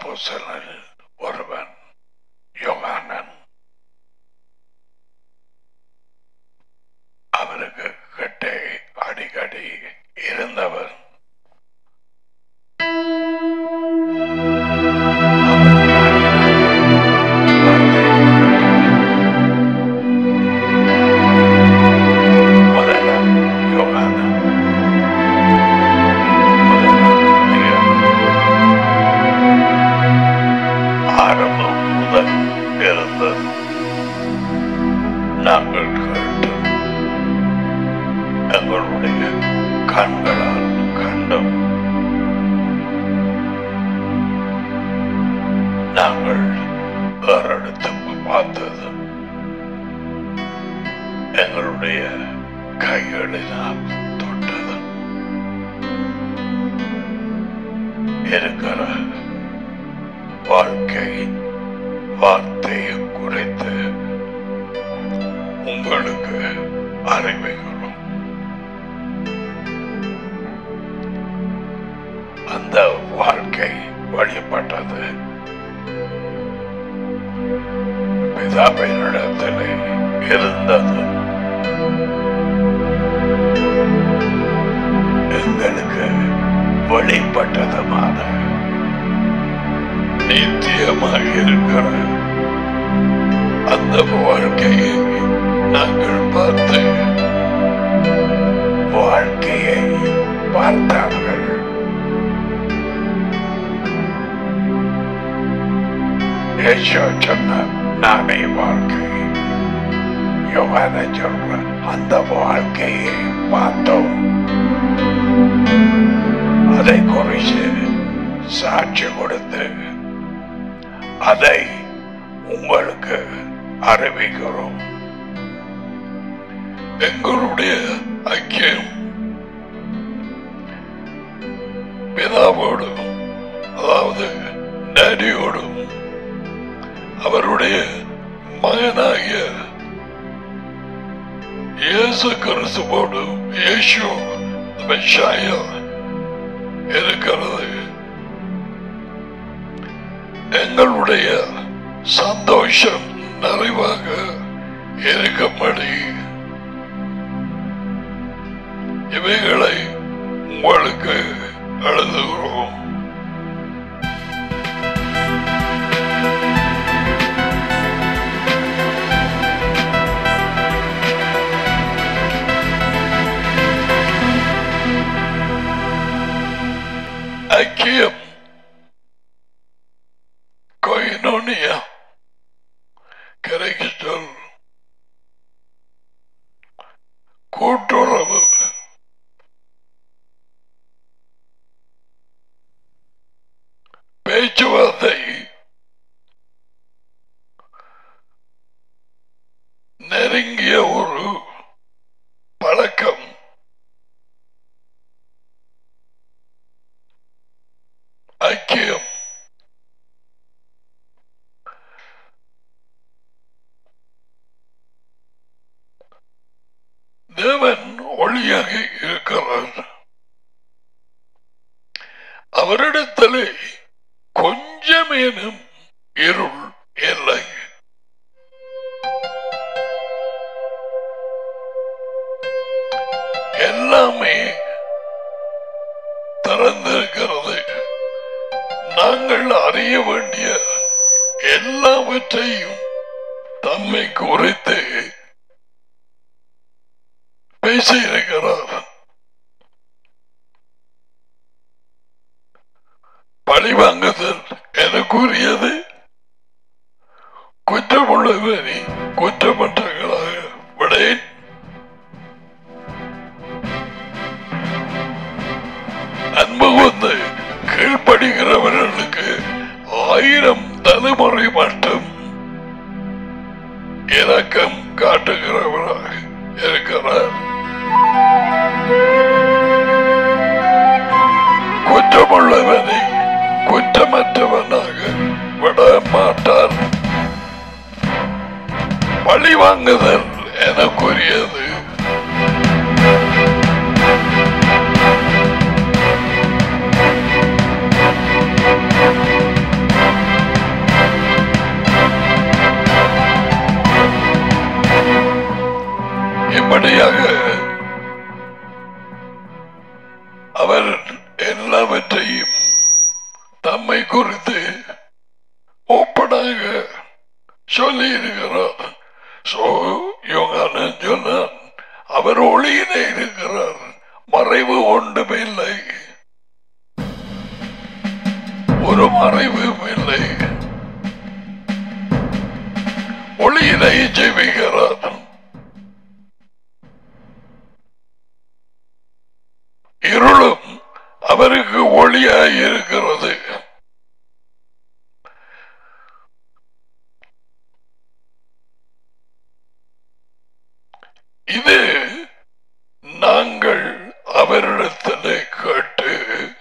அப்போஸ்தலரில் ஒருவன் யோகானன் அவருக்கு கிட்டே அடிக்கடி இருந்தவர் முதல்ல யோகானன் ஆரம்பம் முதல் இருந்தது நாங்கள் கேட்டு எங்களுடைய கண்களால் கண்டும் நாங்கள் வேறெடுத்து பார்த்தது எங்களுடைய கைகளினால் தொட்டது இருக்கிற வாழ்க்கை வார்த்தையை குறித்து உங்களுக்கு அறிவிக்கிறோம் அந்த வாழ்க்கை வழிபட்டது பிதாவினிடத்தில் இருந்தது எங்களுக்கு வெளிப்பட்டதுமான நித்தியமாக இருக்கிற அந்த வாழ்க்கையை நாங்கள் பார்த்து வாழ்க்கையை பார்த்தார்கள் ஏசோ சொன்ன நானே வாழ்க்கை யோகான சொல்ற அந்த வாழ்க்கையை பார்த்தோம் அதை குறித்து சாட்சி கொடுத்து அதை உங்களுக்கு அறிவிக்கிறோம் எங்களுடைய ஐக்கியம் பிதாவோடும் அதாவது டேடியோடும் அவருடைய மகனாகிய இயேசு கிறிஸ்துவோடும் இயேசு மெஷாயா இருக்கிறது எங்களுடைய சந்தோஷம் நிறைவாக இருக்கும்படி இவைகளை உங்களுக்கு எழுதுகிறோம் ஐக்கியம் கொயினோனியா கரைக்கு சொல் கூட்டுறவு பேச்சுவார்த்தை நெருங்கிய ஒரு பழக்கம் ஐக்கியம் தேவன் ஒளியாக இருக்கிறார் அவரிடத்திலே கொஞ்சமேனும் இருள் இல்லை எல்லாமே திறந்திருக்கிறது நாங்கள் அறிய வேண்டிய எல்லாவற்றையும் தம்மை குறித்து பேசியிருக்கிறார் பழிவாங்குதல் எனக்குரியது குற்றமுள்ளவரை குற்றமற்றங்களாக விடேன் அன்பு வந்து கீழ்ப்படுகிறவர்களுக்கு ஆயிரம் தலைமுறை மட்டும் இரக்கம் காட்டுகிறவராக இருக்கிறார் குற்றமுள்ளவனை குற்றமற்றவனாக விட மாட்டார் பழி வாங்குதல் எனக்குரியது ஓப்பனாக சொல்லி இருக்கிறார் சோ யோகானன் சொன்னான் அவர் ஒளியிலே இருக்கிறார் மறைவு ஒன்றுமில்லை ஒரு மறைவும் இல்லை ஒளியிலே ஜெபிக்கிறார் இருளும் அவருக்கு ஒளியாய் இருக்கிறது இது நாங்கள் அவரிடத்திலே கேட்டு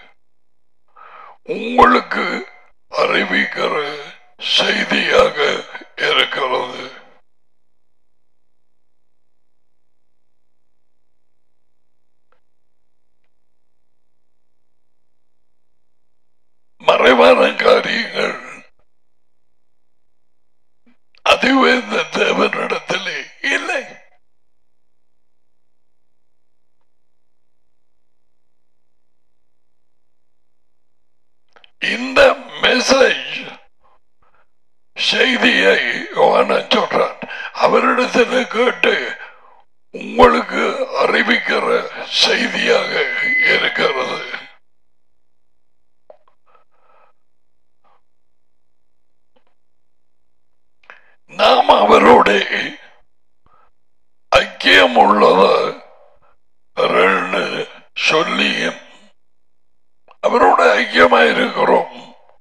உங்களுக்கு அறிவிக்கிற செய்தியாக இருக்கிறது மறைவான காரியங்கள் அதுவே இந்த தேவனிடத்திலே இல்லை இந்த மெசேஜ் செய்தியை யோவானன் சொல்றான் அவரிடத்தில் கேட்டு உங்களுக்கு அறிவிக்கிற செய்தியாக இருக்கிறது நாம் அவரோட ஐக்கியம் உள்ளவர்கள்னு சொல்லியும் அவரோட ஐக்கியமாயிருக்கிறோம்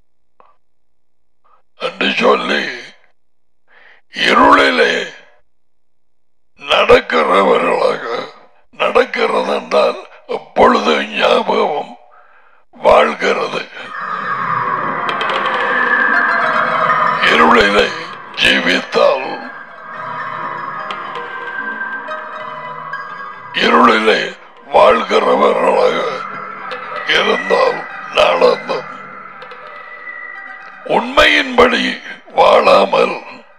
என்று சொல்லி இருளிலே நடக்கிறவர்களாக நடக்கிறது என்றால் எப்பொழுது ஞாபகம் வாழ்கிறது இருளிலே ஜீவித்தால் இருளிலே வாழ்கிறவர்களாக இருந்தால் நாளந்தம் உண்மையின்படி வாழாமல்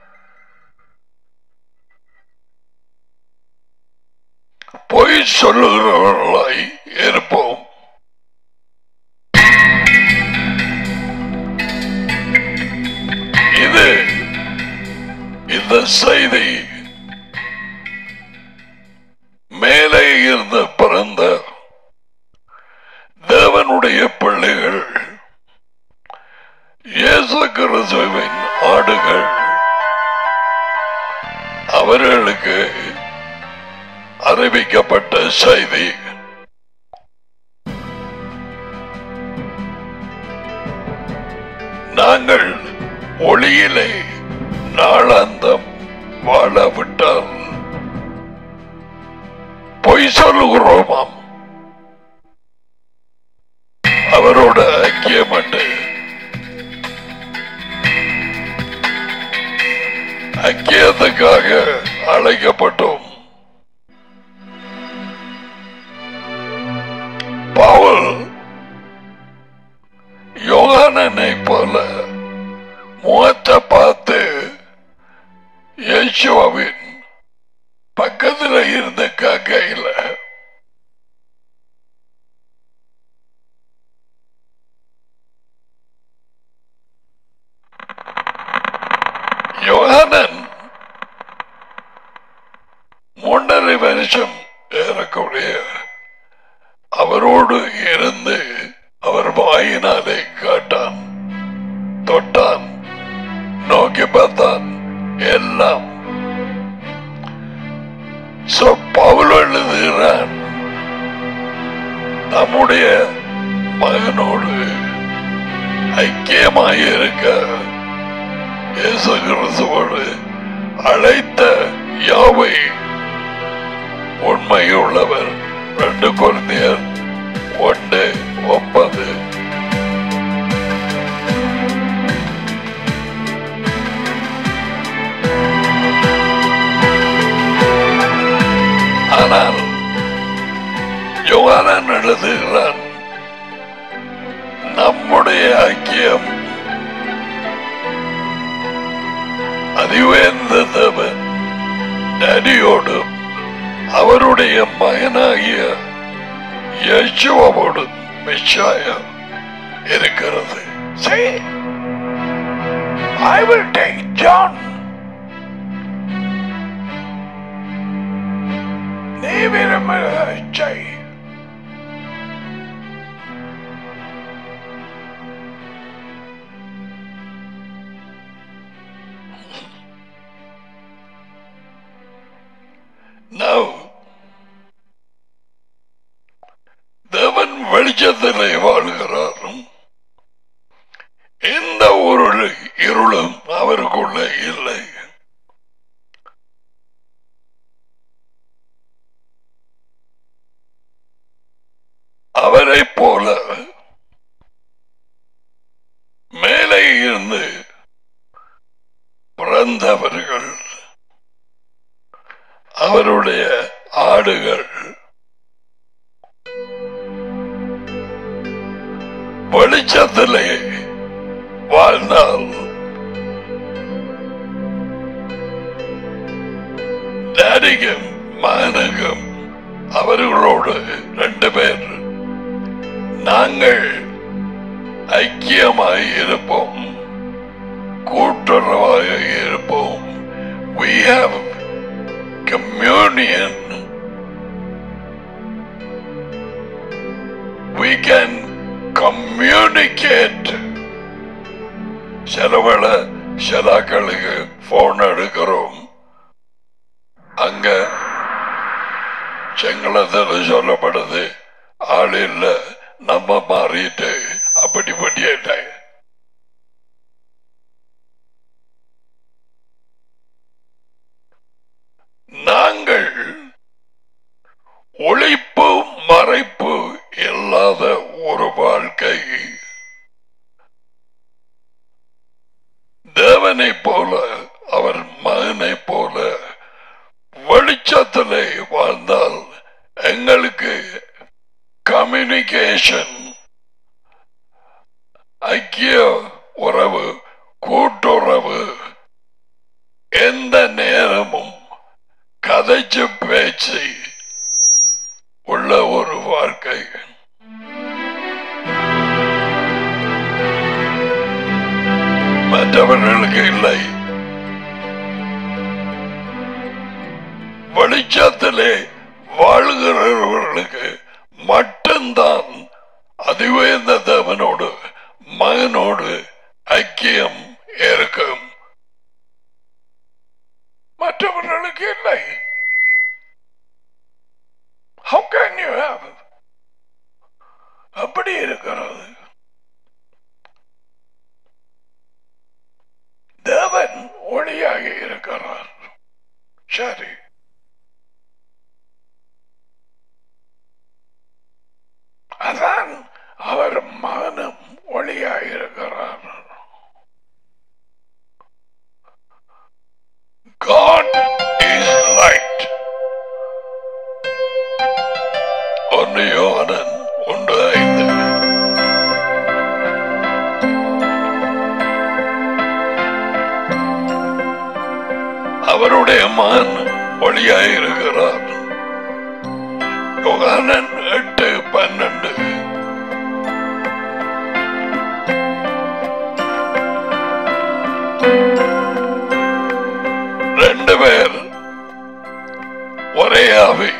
பொய் சொல்லுகிறவர்களாய் இருப்போம் இது இந்த செய்தி மேலே இருந்து பிறந்த தேவனுடைய பிள்ளைகள் இயேசு கிறிஸ்துவின் ஆடுகள் அவர்களுக்கு அறிவிக்கப்பட்ட செய்தி நாங்கள் ஒளியிலே நாளாந்தம் வாழவிட்டால் பொய் சொல்லுகிறோமாம் அவரோட ஐக்கியம் என்று ஐக்கியத்துக்காக அழைக்கப்பட்டோம் பவுல் யோகானனை போல முகத்தை பார்த்து இயேசுவின் பக்கத்துல இருந்த காக்கையில் யோகானன் மூன்றரை வருஷம் ஏறக்கூடிய அவரோடு இருந்து அவர் வாயினாலே கேட்டான் தொட்டான் நோக்கி பார்த்தான் எல்லாம் So, பவுல் எழுதுகிறான் நம்முடைய மகனோடு ஐக்கியமாயிருக்க இயேசு கிறிஸ்துவோடு அழைத்த யாவை உண்மையுள்ளவர் ரெண்டு குழந்தையர் ஒன்று ஒன்பது ஆனால் யோகானன் எழுதுகிறான் நம்முடைய ஐக்கியம் அதிவேந்த தேவன் டேடியோடும் அவருடைய மகனாகிய யேசுவோடு மிச்சாய இருக்கிறது சரி I will take John. நீ விரும்புகிறதை செய் Now, தேவன் வெளிச்சத்திலே வாழ்கிறார் எந்த ஒரு இருளும் அவருக்குள்ள இல்லை அவரை போல மேலே இருந்து பிறந்தவர்கள் அவருடைய ஆடுகள் வெளிச்சத்திலே வாழ்ந்தால் டேடிக்கும் மகனுக்கும் அவர்களோடு ரெண்டு பேர் நாங்கள் ஐக்கியமாய் இருப்போம் கூட்டுறவாக இருப்போம் we have communion we can communicate சிலவள சிலாக்களுக்கு போன் எடுக்கிறோம் அங்க செங்களத்தில் சொல்லப்படுது ஆள் இல்ல நம்ம மாறிட்டு அப்படி பட்டியிட்டேன் நாங்கள் ஒளிப்பு மறைப்பு இல்லாத ஒரு வாழ்க்கை தேவனை போல அவர் மகனை போல வெளிச்சத்திலே வாழ்ந்தால் எங்களுக்கு கம்யூனிகேஷன் ஐக்கிய உறவு கூட்டுறவு எந்த நேரமும் கதைச்சு பேச்சு உள்ள ஒரு வாழ்க்கை மற்றவர்களுக்கு இல்லை வெளிச்சத்திலே வாழ்கிறவர்களுக்கு மட்டும்தான் அதிவேந்த தேவனோடு மகனோடு ஐக்கியம் இருக்கும் மற்றவர்களுக்கு இல்லை How can you have அப்படி இருக்கிறது தேவன் ஒளியாக இருக்கிறார் சரி அதான் அவர் மகனும் ஒளியாக இருக்கிறார் God is light. ஒன்று யோகனன் ஒன்று ஐந்து அவருடைய மகன் ஒளியாக இருக்கிறார் யோகானன் எட்டு பன்னெண்டு ரெண்டு பேர் ஒரே ஆவி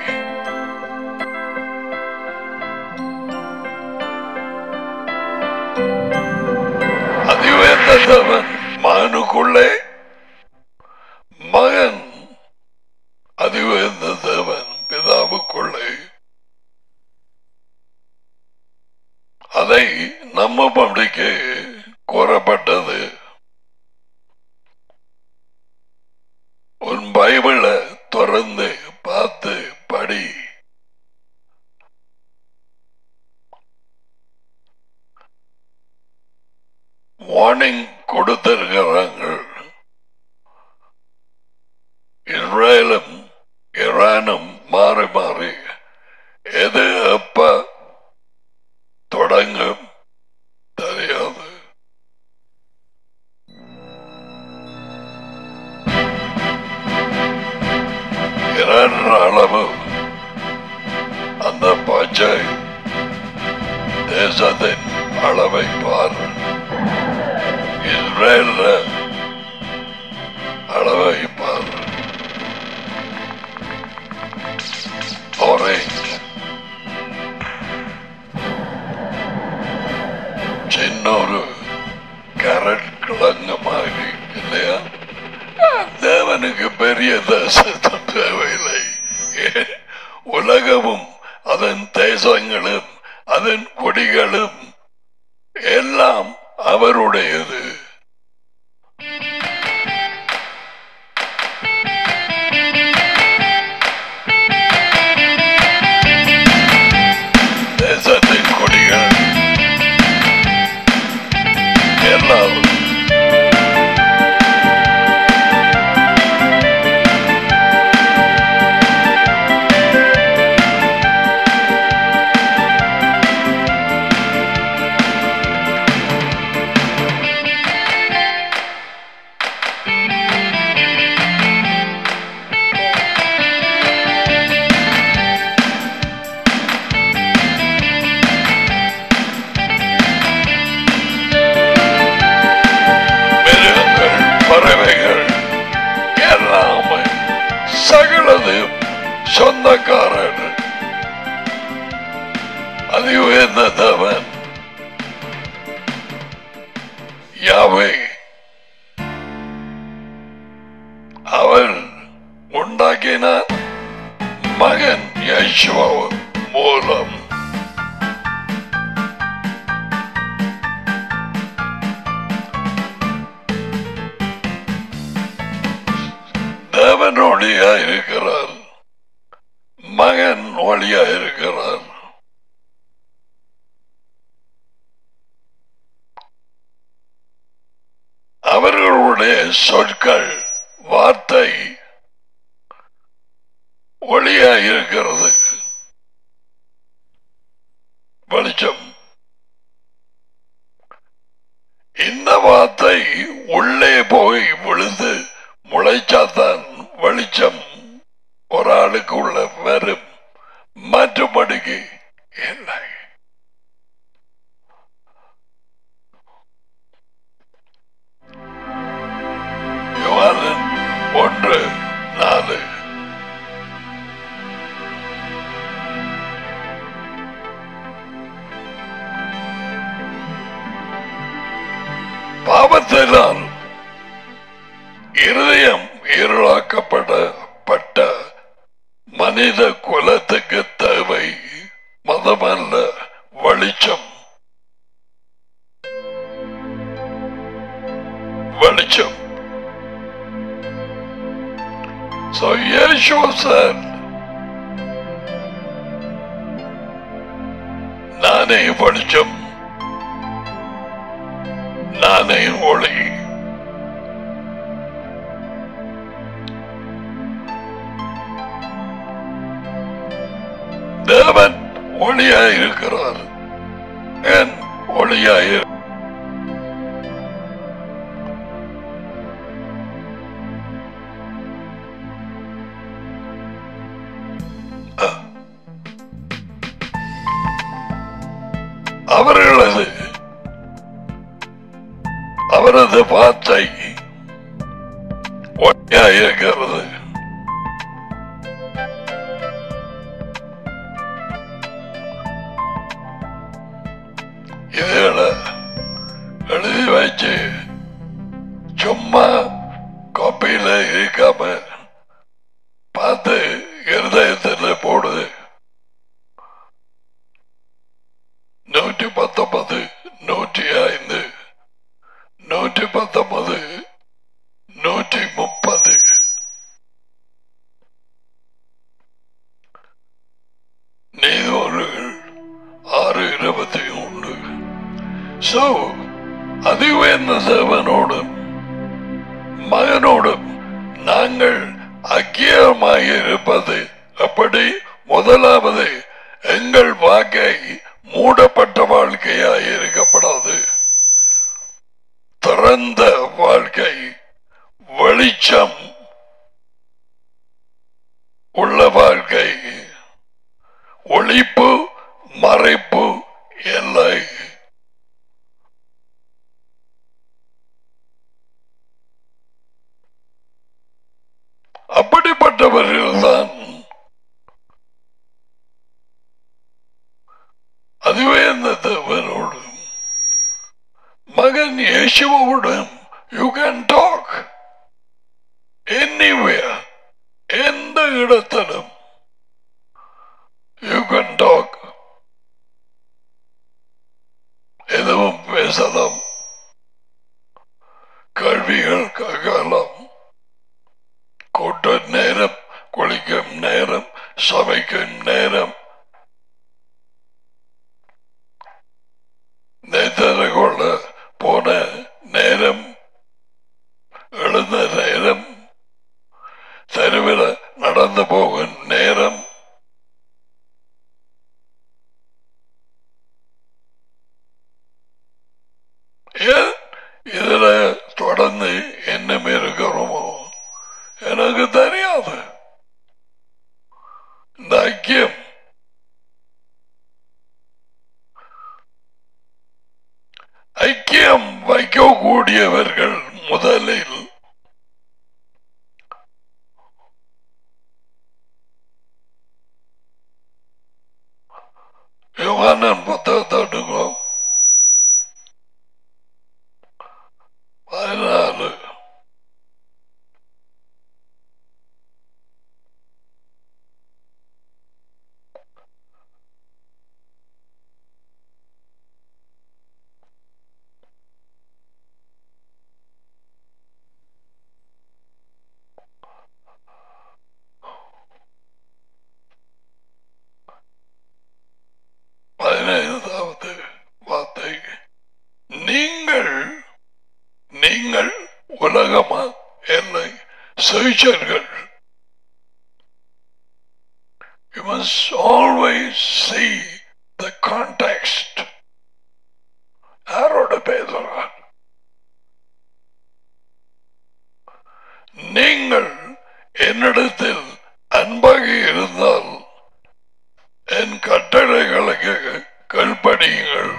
அதிவேந்த தேவன் மகனுக்குள்ளே மகன் அதிவேந்த தேவன் பிதாவுக்குள்ளே அதை நம்ம பண்டிக்கு கூறப்பட்டது உன் பைபிளை திறந்து பார்த்து படி வார்னிங் கொடுத்திருக்கிறாங்க இஸ்ரேலும் ஈரானும் மாறி மாறி எது எப்ப தொடங்கும் தெரியாது இரண்டு அளவு அந்த பச்சை தேசத்தின் அளவை பார் இஸ்ரேல் பெரிய தேசத்தும் தேவையில்லை ஏன் உலகமும் அதன் தேசங்களும் அதன் கொடிகளும் எல்லாம் அவருடையது தேசத்தின் கொடிகள் எல்லாம் மிருகங்கள் பறவைகள் எல்லாமே சகலது சொந்தக்காரன் அது உயர்ந்தவன் யாவை அவன் உண்டாக்கின மகன் யசுவ மூலம் தேவன் ஒளியா இருக்கிறார் மகன் ஒளியா இருக்கிறார் அவர்களுடைய சொற்கள் வார்த்தை ஒளியா இருக்கிறது வெளிச்சம் இந்த வார்த்தை உள்ளே போய் விழுந்து முளைச்சாதான் வெளிச்சம் ஒரு ஆளுக்கு உள்ள வரும் மற்றபடிக்கு இல்லை யோவானன் ஒன்று நாலு பாவத்தினால் இருதயம் இருளாக்கப்படப்பட்ட மனித குலத்துக்கு தேவை மதமல்ல வெளிச்சம் வெளிச்சம் So Yeshua said, நானே வெளிச்சம் நானே ஒளி தேவன் ஒளியாய் இருக்கிறார் என் ஒளியாய் இரு- அவர்களது அவரது வார்த்தை ஒளியாய் இருக்கிறது இதுகளை எழுதி வச்சு சும்மா காப்பியில இருக்காம பார்த்து இருதயத்தில் போடுது நூற்றி பத்தொன்பது நூற்றி ஐந்து நூற்றி பத்தொன்பது நூற்றி முப்பது நீதிமன்றங்கள் ஆறு இருபத்தி ஒன்று சோ அதிவேந்த தேவனோடும் மகனோடும் நாங்கள் ஐக்கியமாக இருப்பது அப்படி முதலாவது எங்கள் வாக்கை மூடப்பட்ட வாழ்க்கையாய் இருக்கப்படாது திறந்த வாழ்க்கை வெளிச்சம் உள்ள வாழ்க்கை ஒளிப்பு மறைப்பு இல்லை அப்படிப்பட்டவர்கள்தான் அதுவே அந்த தேவனோடு மகன் இயேசுவோடும் யூ கேன் டாக் எனிவேர் இடத்திலும் யூ கேன் டாக் எதுவும் பேசலாம் கேள்விகள் கேட்கலாம் கூட்ட நேரம் குளிக்கும் நேரம் சமைக்கும் நேரம் நேத்தரை கொள்ள போன நேரம் எழுந்த நேரம் தெருவில் நடந்து போகும் நேரம் ஏன் இதுல தொடர்ந்து என்ன இருக்கிறோமோ எனக்கு தெரியாது இந்த ஐக்கியம் ஐக்கியம் வைக்கக்கூடியவர்கள் முதலில் யோகானன் புத்தகத்தோட்டுக்கோ பதினாலு பதினைந்தாவது வார்த்தை நீங்கள் நீங்கள் உலகமா இல்லை சுவிச்சர்கள் You must always see the context. யாரோட பேசுறார் நீங்கள் என்னிடத்தில் அன்பாக இருந்தால் என் கட்டளைகளுக்கு கல்படியுங்கள்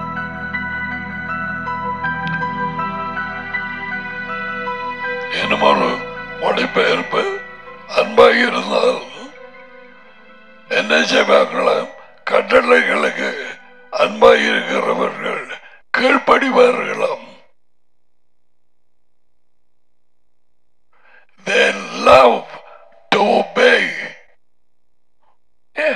என்னும் ஒரு மொழிபெயர்ப்பு அன்பாக இருந்தால் என்ன செய்வார்களாம் கட்டளைகளுக்கு அன்பாக இருக்கிறவர்கள் கீழ்ப்படிவார்களாம் They love to obey. Yeah.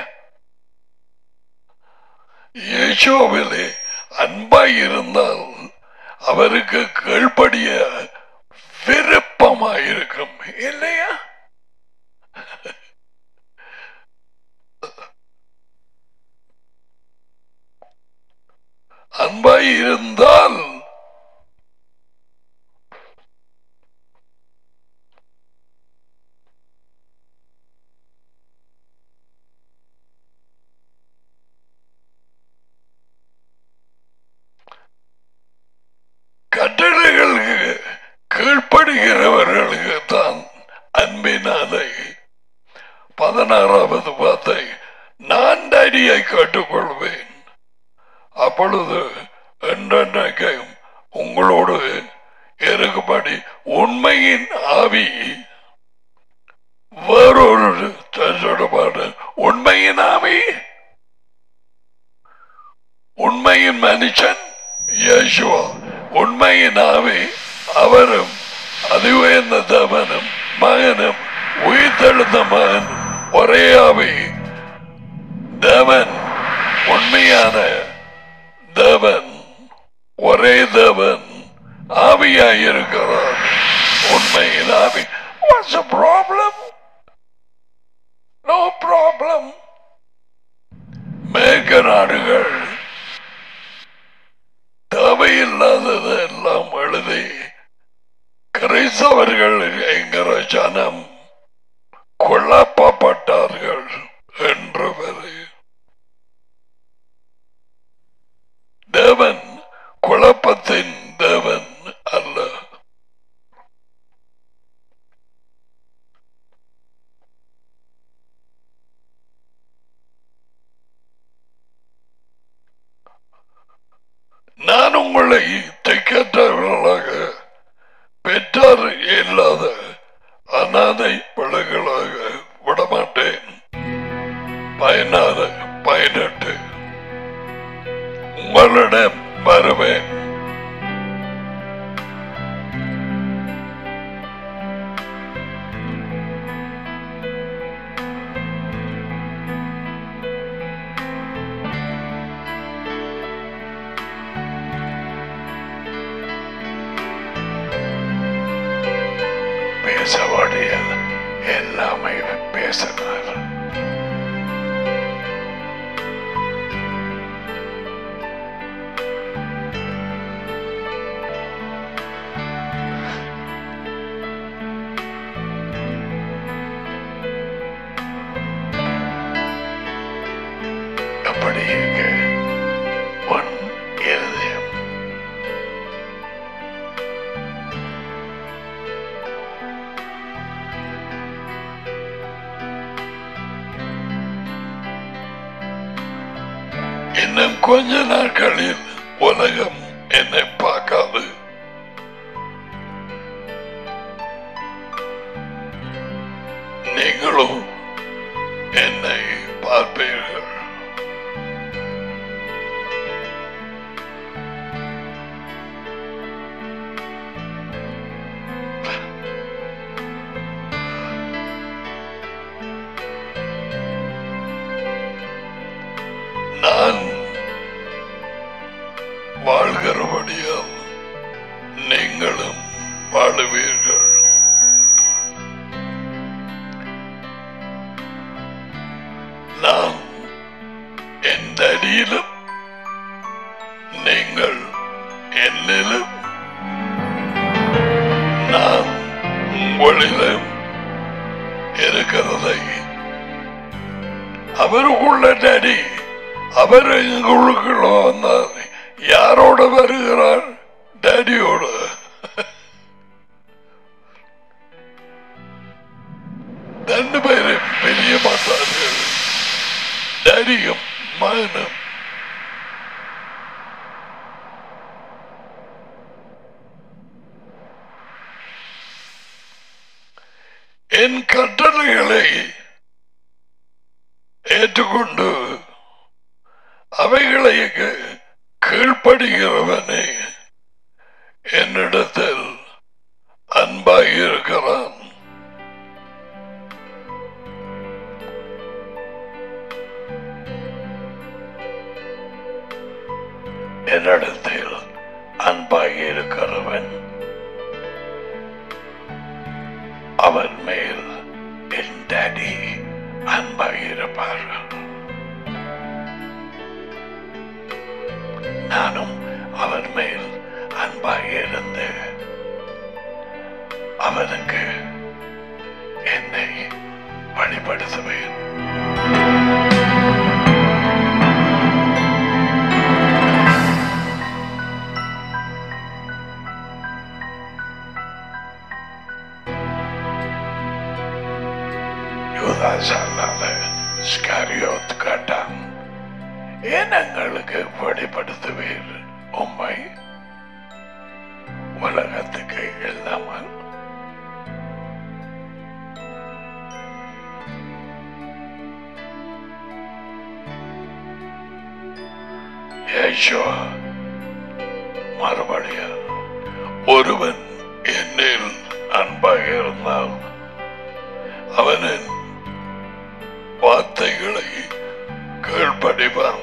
இயேசுவிலே அன்பாய் இருந்தால் அவருக்கு கீழ்ப்படிய விருப்பமாயிருக்கும் இல்லையா அன்பாய் இருந்தால் கட்டளைகளுக்கு கீழ்ப்படுகிறவர்களுக்கு தான் அன்பினாலே பதினாறாவது வார்த்தை நான் அடியை கேட்டுக்கொள்வேன் அப்பொழுது என்றென்றைக்கும் உங்களோடு இருக்கும்படி உண்மையின் ஆவி வேறொரு சொல்லப்பாடு உண்மையின் ஆவி உண்மையின் மனுஷன் இயேசுவா உண்மையின் ஆவி அவரும் அதிவேந்த தேவனும் மகனும் உயிர்த்தெழுந்த மகன் ஒரே ஆவி தேவன் உண்மையான தேவன் ஒரே தேவன் ஆவியாயிருக்கிறார் உண்மையின் ஆவி what's a problem no problem மேற்க நாடுகள் தேவையில்லாதது எல்லாம் எழுதி கிறிஸ்தவர்கள் என்கிற ஜனம் குழப்பப்பட்டார்கள் என்று வரை தேவன் குழப்பத்தின் தேவன் அல்ல நான் உங்களை தைக்கற்றவர்களாக பெற்றார் இல்லாத அனாதை பிள்ளைகளாக விடமாட்டேன் பேச வேண்டியது எல்லாமே பேசினார் அப்படி இருக்க உன் இருதயம் இன்னும் கொஞ்ச நாட்களில் உலகம் என்னை பார்க்காது நீங்களும் என்னை பார்ப்பீர்கள் நான் வாழ்கிறபடியால் நீங்களும் வாழுவீர்கள் நான் எந்த அடியிலும் நீங்கள் என்னிலும் நான் உங்களிலும் இருக்கிறதை அவருக்குள்ள டேடி அவர் எங்களுக்குள்ள வந்தார் யாரோட வருகிறார் டேடியோட ரெண்டு பேரும் பெரிய மாட்டார்கள் டேடியும் மகனும் என் கட்டளைகளை ஏற்றுக்கொண்டு அவைகளை கீழ்ப்படுகிறவனே என்னிடத்தில் அன்பாயிருக்கிறான் என்னிடத்தில் அன்பாயிருக்கிறவன் அவன் மேல் என் டாடி அன்பாயிருப்பார் நானும் அவன் மேல் அன்பாயிருந்து அவனுக்கு என்னை வழிபடுத்துவேன் யூதாஸ் அல்லாத ஸ்காரியோத் காட்டான் ஏனங்களுக்கு வெளிப்படுத்துவீர் உம்மை உலகத்துக்கு இல்லாமல் யேசுவா மறுபடியும் ஒருவன் என்னில் அன்பாக இருந்தால் அவனின் வார்த்தைகளை கீழ்ப்படிவான்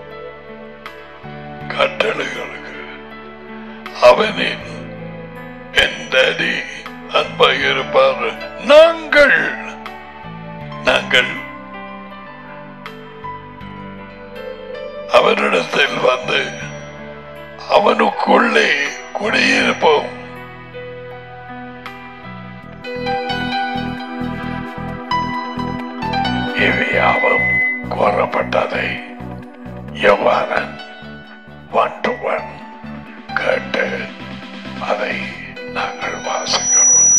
கட்டளைகளுக்கு அவனின் என் டாடி அன்பாக இருப்பார் நாங்கள் நாங்கள் அவனிடத்தில் வந்து அவனுக்குள்ளே குடியிருப்போம் இவையாவும் கூறப்பட்டதை யோவானன் ஒன் டு ஒன் கேட்டு அதை நாங்கள் வாசிக்கிறோம்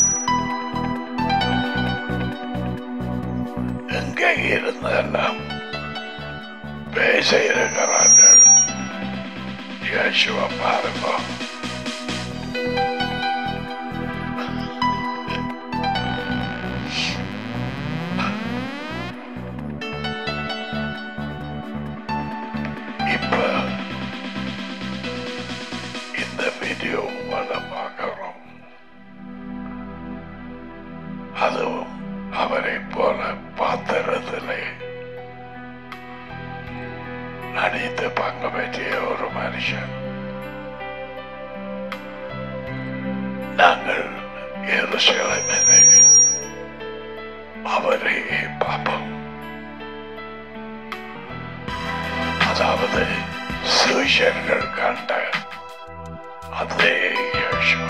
எங்கே இருந்தெல்லாம் பேச இருக்கிறார்கள் யேசுவை பாருங்க இப்ப இந்த வீடியோ பார்க்கிறோம் அதுவும் அவரை போல பாத்திரத்திலே நடித்து பங்கு பெற்றிய ஒரு மனுஷன் எருசலேமிலே அவரே பாப்பம் அதாவது சிஷர்கள் கண்ட அதே இயேசு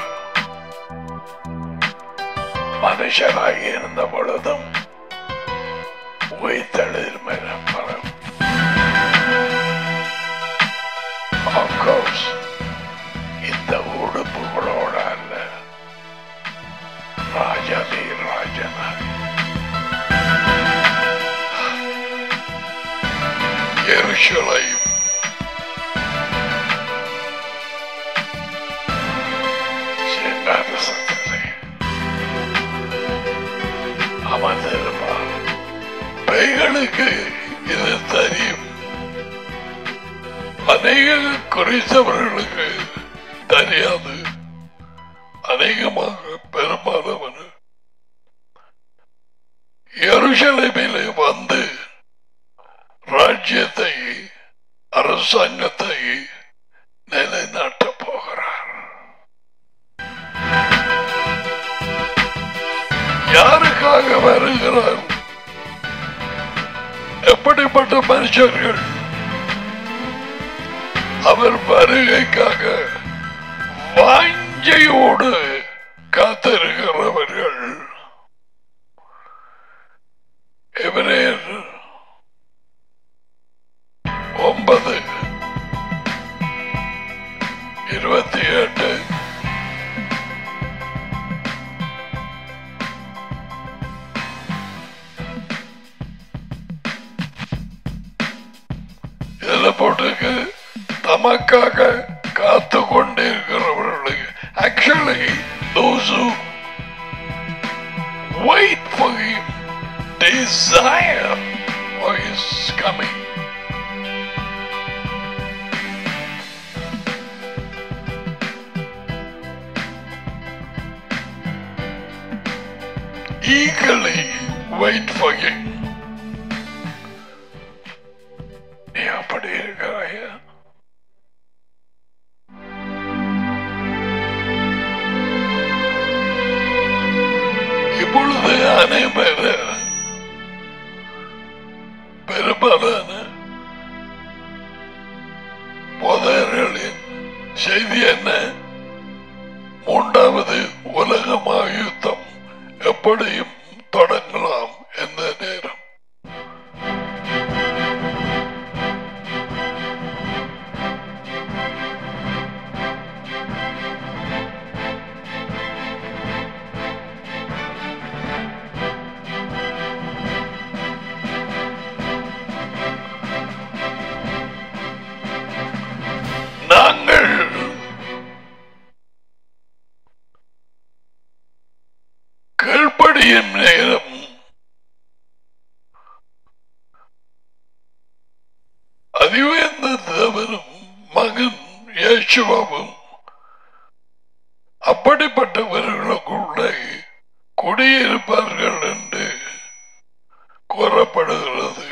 மனுஷராக இருந்த பொழுதும் உயிர்த்தெழுதல் மரம் Of course, இந்த உடுப்புகளோட அல்ல ராஜாதி ராஜனாக எருசலேம் சிங்காரசத்திலே அமர்ந்திருப்பார் பெய்களுக்கு இது தெரியும் அநேக குறித்தவர்களுக்கு தெரியாது அநேகமாக பெரும்பாலான எருசலேமிலே வந்து ராஜ்யத்தை அரசாங்கத்தை நிலைநாட்டப் போகிறார் யாருக்காக வருகிறார் எப்படிப்பட்ட மனுஷர்கள் அவர் வருகைக்காக வாஞ்சையோடு காத்திருக்கிறவர்கள் எவரேர் ஒன்பது இருபத்தி எட்டு இதுல போட்டுக்கு தமக்காக காத்து கொண்டிருக்கிறவர்களுக்கு actually those who wait for him desire for his coming eagerly wait for him நீ அப்படி இருக்கிறாயா இப்பொழுது அனைவர் பெரும்பாலான போதகர்களின் செய்தி என்ன மூன்றாவது உலக மகாயுத்தம் எப்படியும் தொடங்கலாம் எந்த நேரம் நாங்கள் கீழ்ப்படியும் நேரம் அதிவேந்த தேவனும் மகன் இயேசுவாவும் அப்படிப்பட்டவர்களுக்குள்ளே குடியிருப்பார்கள் என்று கூறப்படுகிறது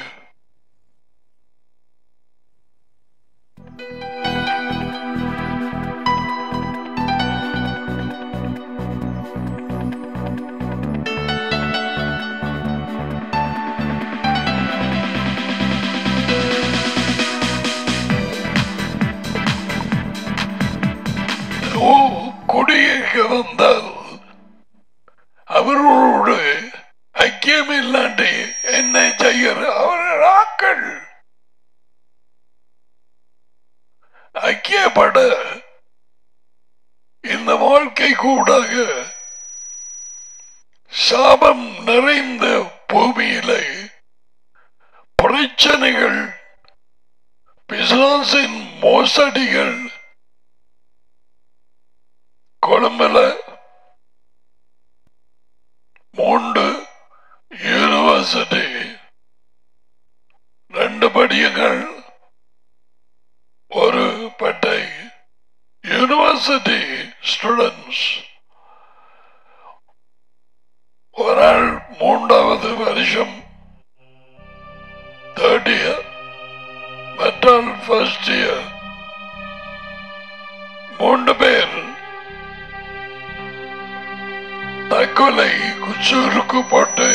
ஓ குடியிருக்க வந்தால் அவர்களோடு ஐக்கியம் இல்லாண்டி என்ன செய்கிற அவர்கள் ஆக்கள் ஐக்கியப்பட இந்த வாழ்க்கை கூடாக சாபம் நிறைந்த பூமியிலே பிரச்சனைகள் பிசாசின் மோசடிகள் கொழும்புல மூன்று யூனிவர்சிட்டி ரெண்டு படியங்கள் ஒரு பட்டை யூனிவர்சிட்டி ஸ்டூடெண்ட்ஸ் ஒரு ஆள் மூன்றாவது வருஷம் தேர்ட் இயர் மற்றால் ஃபர்ஸ்ட் இயர் மூன்று பேர் தற்கொலை சுருக்கப்பட்டு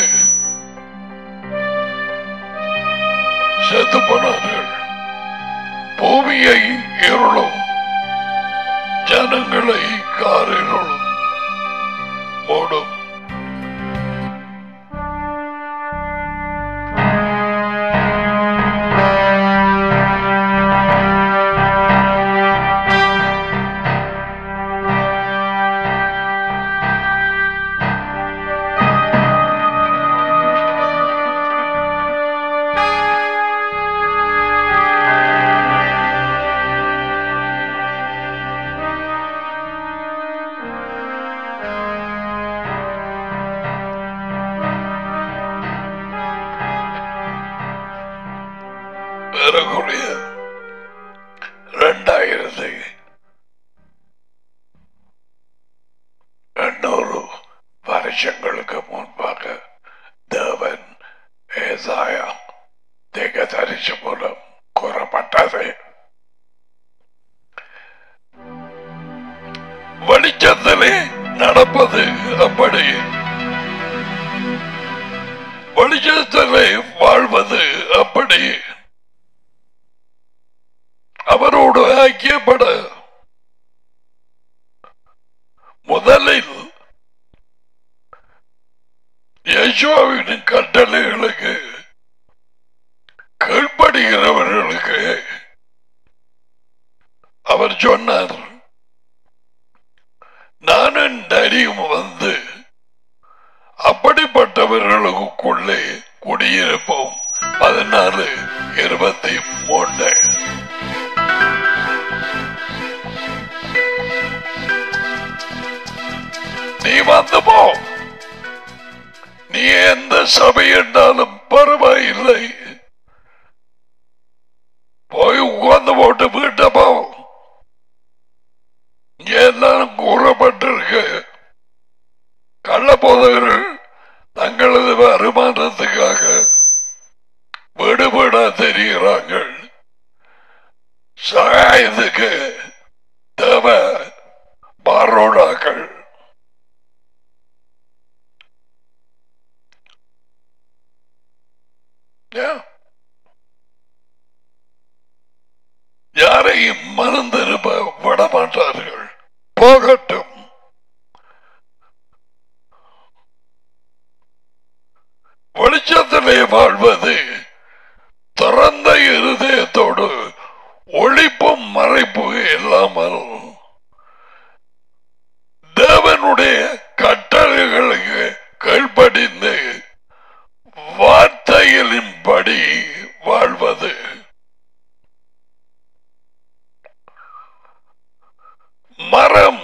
செத்து போனார்கள் பூமியை இருளும் ஜனங்களை காரிருளும் மூடும் ஏறக்குறைய ரெண்டாயிரத்தி எண்ணூறு வருஷங்களுக்கு முன்பாக தேவன் ஏசாயா திக தரிசி மூலம் கூறப்பட்டது வெளிச்சத்திலே நடப்பது அப்படி வெளிச்சத்திலே வாழ்வது அப்படி அவரோடு ஐக்கியப்பட முதலில் யேசுவாவின் கட்டளைகளுக்கு கீழ்ப்படுகிறவர்களுக்கு அவர் சொன்னார் நானும் நரியும் வந்து அப்படிப்பட்டவர்களுக்குள்ளே குடியிருப்போம் பதினாலு இருபத்தி மூன்று நீ வந்து போ நீ எந்த சபை என்றாலும் பரவாயில்லை போய் உட்கார்ந்து போட்டு வீட்டை போ இங்க எல்லாரும் கூறப்பட்டிருக்கு கள்ள போதகர்கள் தங்களது வருமானத்துக்காக வீடு வீடா தெரிகிறார்கள் சகாயத்துக்கு தேவை பாரோடாக்கள் Yeah. யாரையும் மறந்திருப்ப விட மாட்டார்கள் போகட்டும் வெளிச்சத்திலே வாழ்வது திறந்த இருதயத்தோடு ஒளிப்பும் மறைப்பு இல்லாமல் தேவனுடைய கட்டளைகளுக்கு கீழ்ப்படிந்து வார்த்தைகளின்படி வாழ்வது மரம்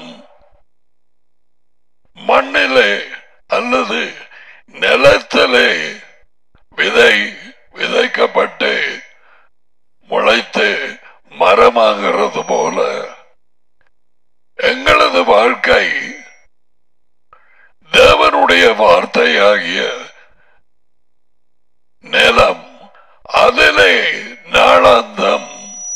மண்ணிலே அல்லது நிலத்திலே விதை விதைக்கப்பட்டு முளைத்து மரமாகிறது போல எங்களது வாழ்க்கை தேவனுடைய வார்த்தையாகிய நிலம் அதிலே நாளாந்தம்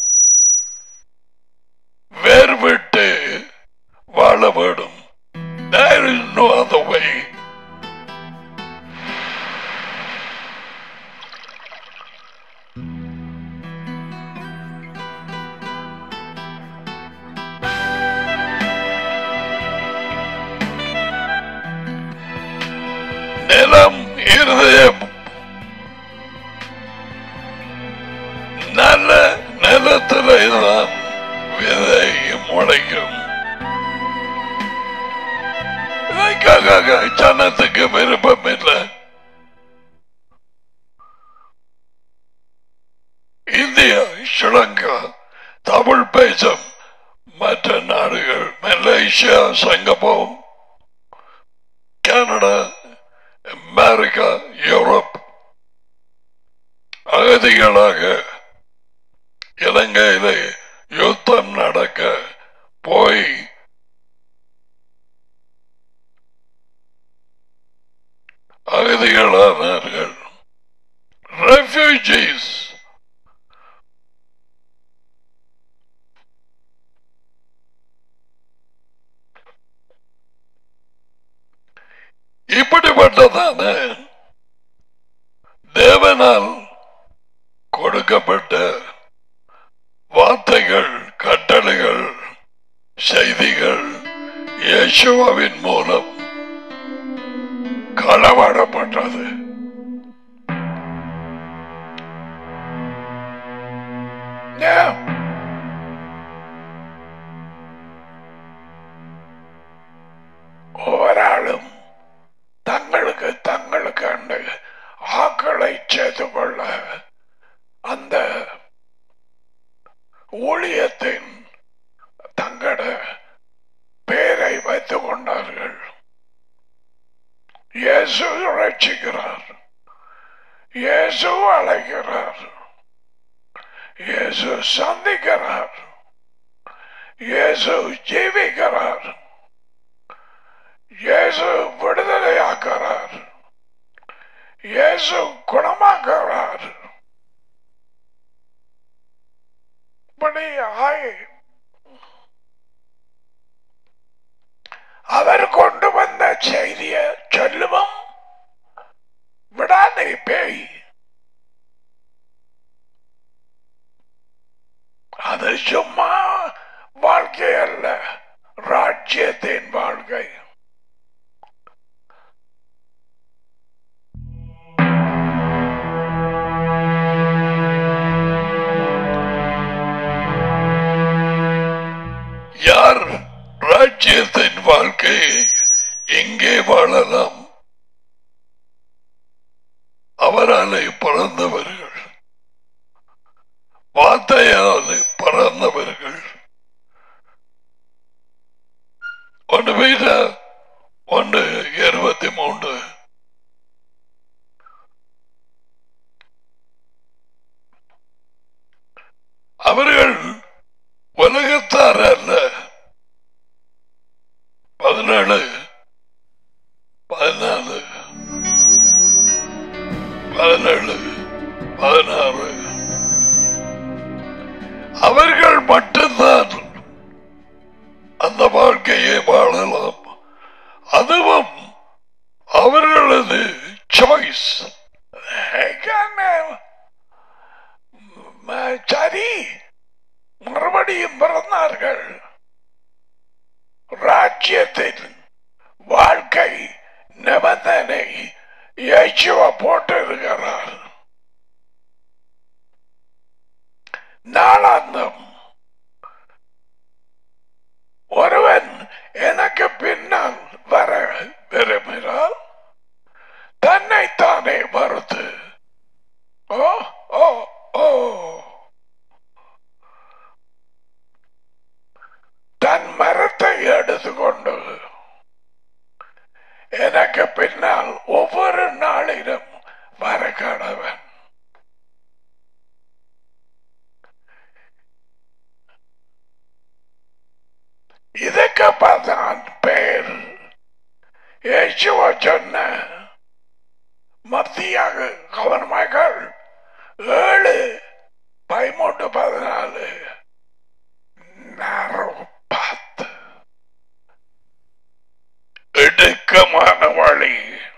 வேர்விட்டு வாழ வேண்டும் There is no other way. நிலம் இருதயம் நல்ல நிலத்திலே தான் விதை முளைக்கும் இதற்காக ஜனத்துக்கு விருப்பம் இல்லை இந்தியா ஸ்ரீலங்கா தமிழ் பேசும் மற்ற நாடுகள் Malaysia Singapore Canada America Europe அகதிகளாக இலங்கையிலே யுத்தம் நடக்க போய் அகதிகளானார்கள் ரெஃப்யூஜிஸ் கொடுக்கப்பட்டதான தேவனால் கொடுக்கப்பட்ட வார்த்தைகள் கட்டளைகள் செய்திகள் இயேசுவாவின் மூலம் களவாடப்பட்டது Yeah. ஒவ்வொராளும் தங்களுக்கு தங்களுக்கு அந்த ஆக்களை செய்து கொள்ள அந்த ஊழியத்தின் தங்கள பேரை வைத்துக் கொண்டார்கள் இயேசு ரட்சிக்கிறார் இயேசு அழைக்கிறார் இயேசு சந்திக்கிறார் இயேசு ஜீவிக்கிறார் இயேசு விடுதலையாக்கிறார் இயேசு குணமாக்குறார் இப்படி ஆய் அவர் கொண்டு வந்த செய்திய சொல்லுவோம் விடாதே பேய் அது சும்மா வாழ்க்கை அல்ல ராஜ்யத்தின் வாழ்க்கை யார் ராஜ்யத்தின் வாழ்க்கையை எங்கே வாழலாம் அவராலே பிறந்தவர்கள் வார்த்தையாலே பிறந்தவர்கள் ஒன்று வீர ஒன்று இருபத்தி மூன்று அவர்கள் உலகத்தார் அல்ல பதினேழு பதினாலு பதினேழு பதினாறு அவர்கள் மட்டும்தான் அந்த வாழ்க்கையை வாழலாம் அதுவும் அவர்களது சாய்ஸ் சரி மறுபடியும் பிறந்தார்கள் ராஜ்யத்தின் வாழ்க்கை நிபந்தனை இயேசுவ போட்டிருக்கிறார் நாளாந்தம் ஒருவன் எனக்கு பின்னால் வர விரும்பினால் தன்னைத்தானே மறுத்து ஓ ஓ ஓ தன் மரத்தை எடுத்துக்கொண்டு எனக்கு பின்னால் ஒவ்வொரு நாளிலும் வர கடவன் இதுக்கு பார்த்தான் பேர் இயேசுவ சொன்ன மத்தியாக கவனமாக ஏழு பதிமூன்று பதினாலு narrow path. இடுக்கமான வழி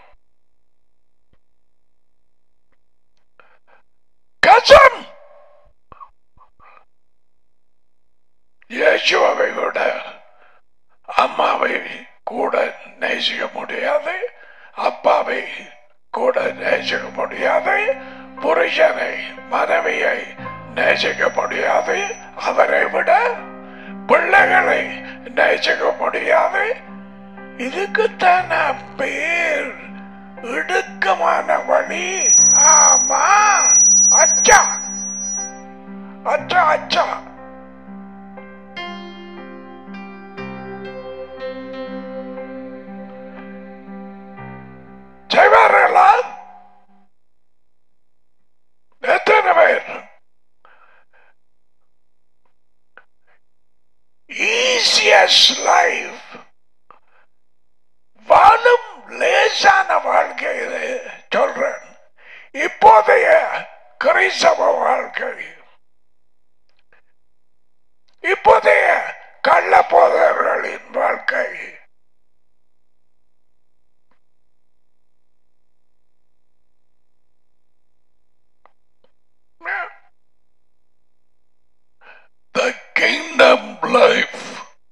கசம் இயேசுவை விட அம்மாவை கூட நேசிக்க முடியாது அப்பாவை கூட நேசிக்க முடியாது புருஷனை மனைவியை நேசிக்க முடியாது அவரை விட பிள்ளைகளை நேசிக்க முடியாது இதுக்குத்தான பேர் இடுக்கமான வழி ஆமா அச்சா அச்சா அச்சா செய்வார்களா எத்தனை பேர் ஈஸியஸ்ட் லைஃப் வாழும் லேசான வாழ்க்கையிலே சொல்றேன் இப்போதைய கிறிஸ்தவ வாழ்க்கை இப்போதைய கள்ள போதர்களின் வாழ்க்கை kingdom life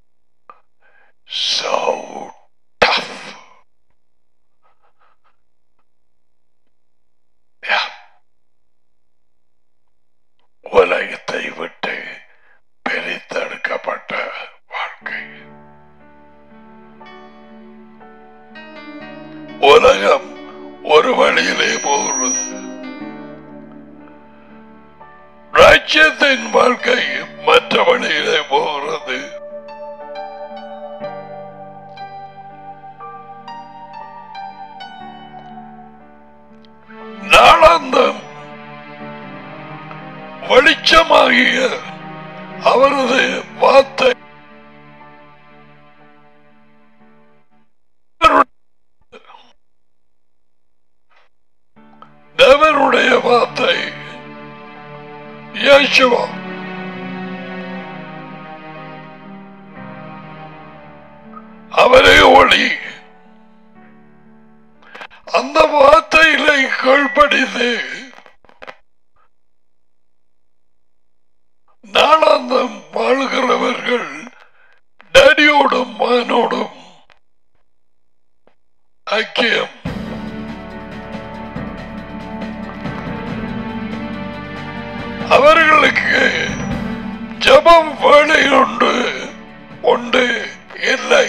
so tough. Yeah. உலகத்தை விட்டு பிரித்தெடுக்கப்பட்ட வாழ்க்கை உலகம் ஒரு வழியிலே போகிறது ராஜ்யத்தின் வாழ்க்கை மற்ற வழியிலே போகிறது நாளாந்தம் வெளிச்சமாகிய அவரது வார்த்தை தேவனுடைய வார்த்தை இயேசுவா அவரே ஒளி அந்த வார்த்தையிலே கீழ்ப்படிந்து நாளாந்தம் வாழ்கிறவர்கள் டேடியோடும் மகனோடும் ஐக்கியம் அவர்களுக்கு ஜபம் வேலை உண்டு உண்டு இல்லை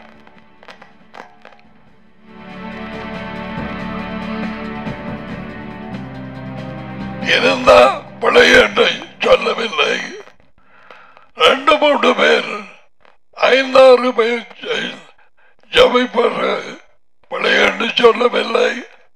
இருந்தா விளையாட்டை சொல்லவில்லை ரெண்டு மூன்று பேர் ஐந்தாறு பேர் ஜெ- ஜபிப்பற விளையாட்டு சொல்லவில்லை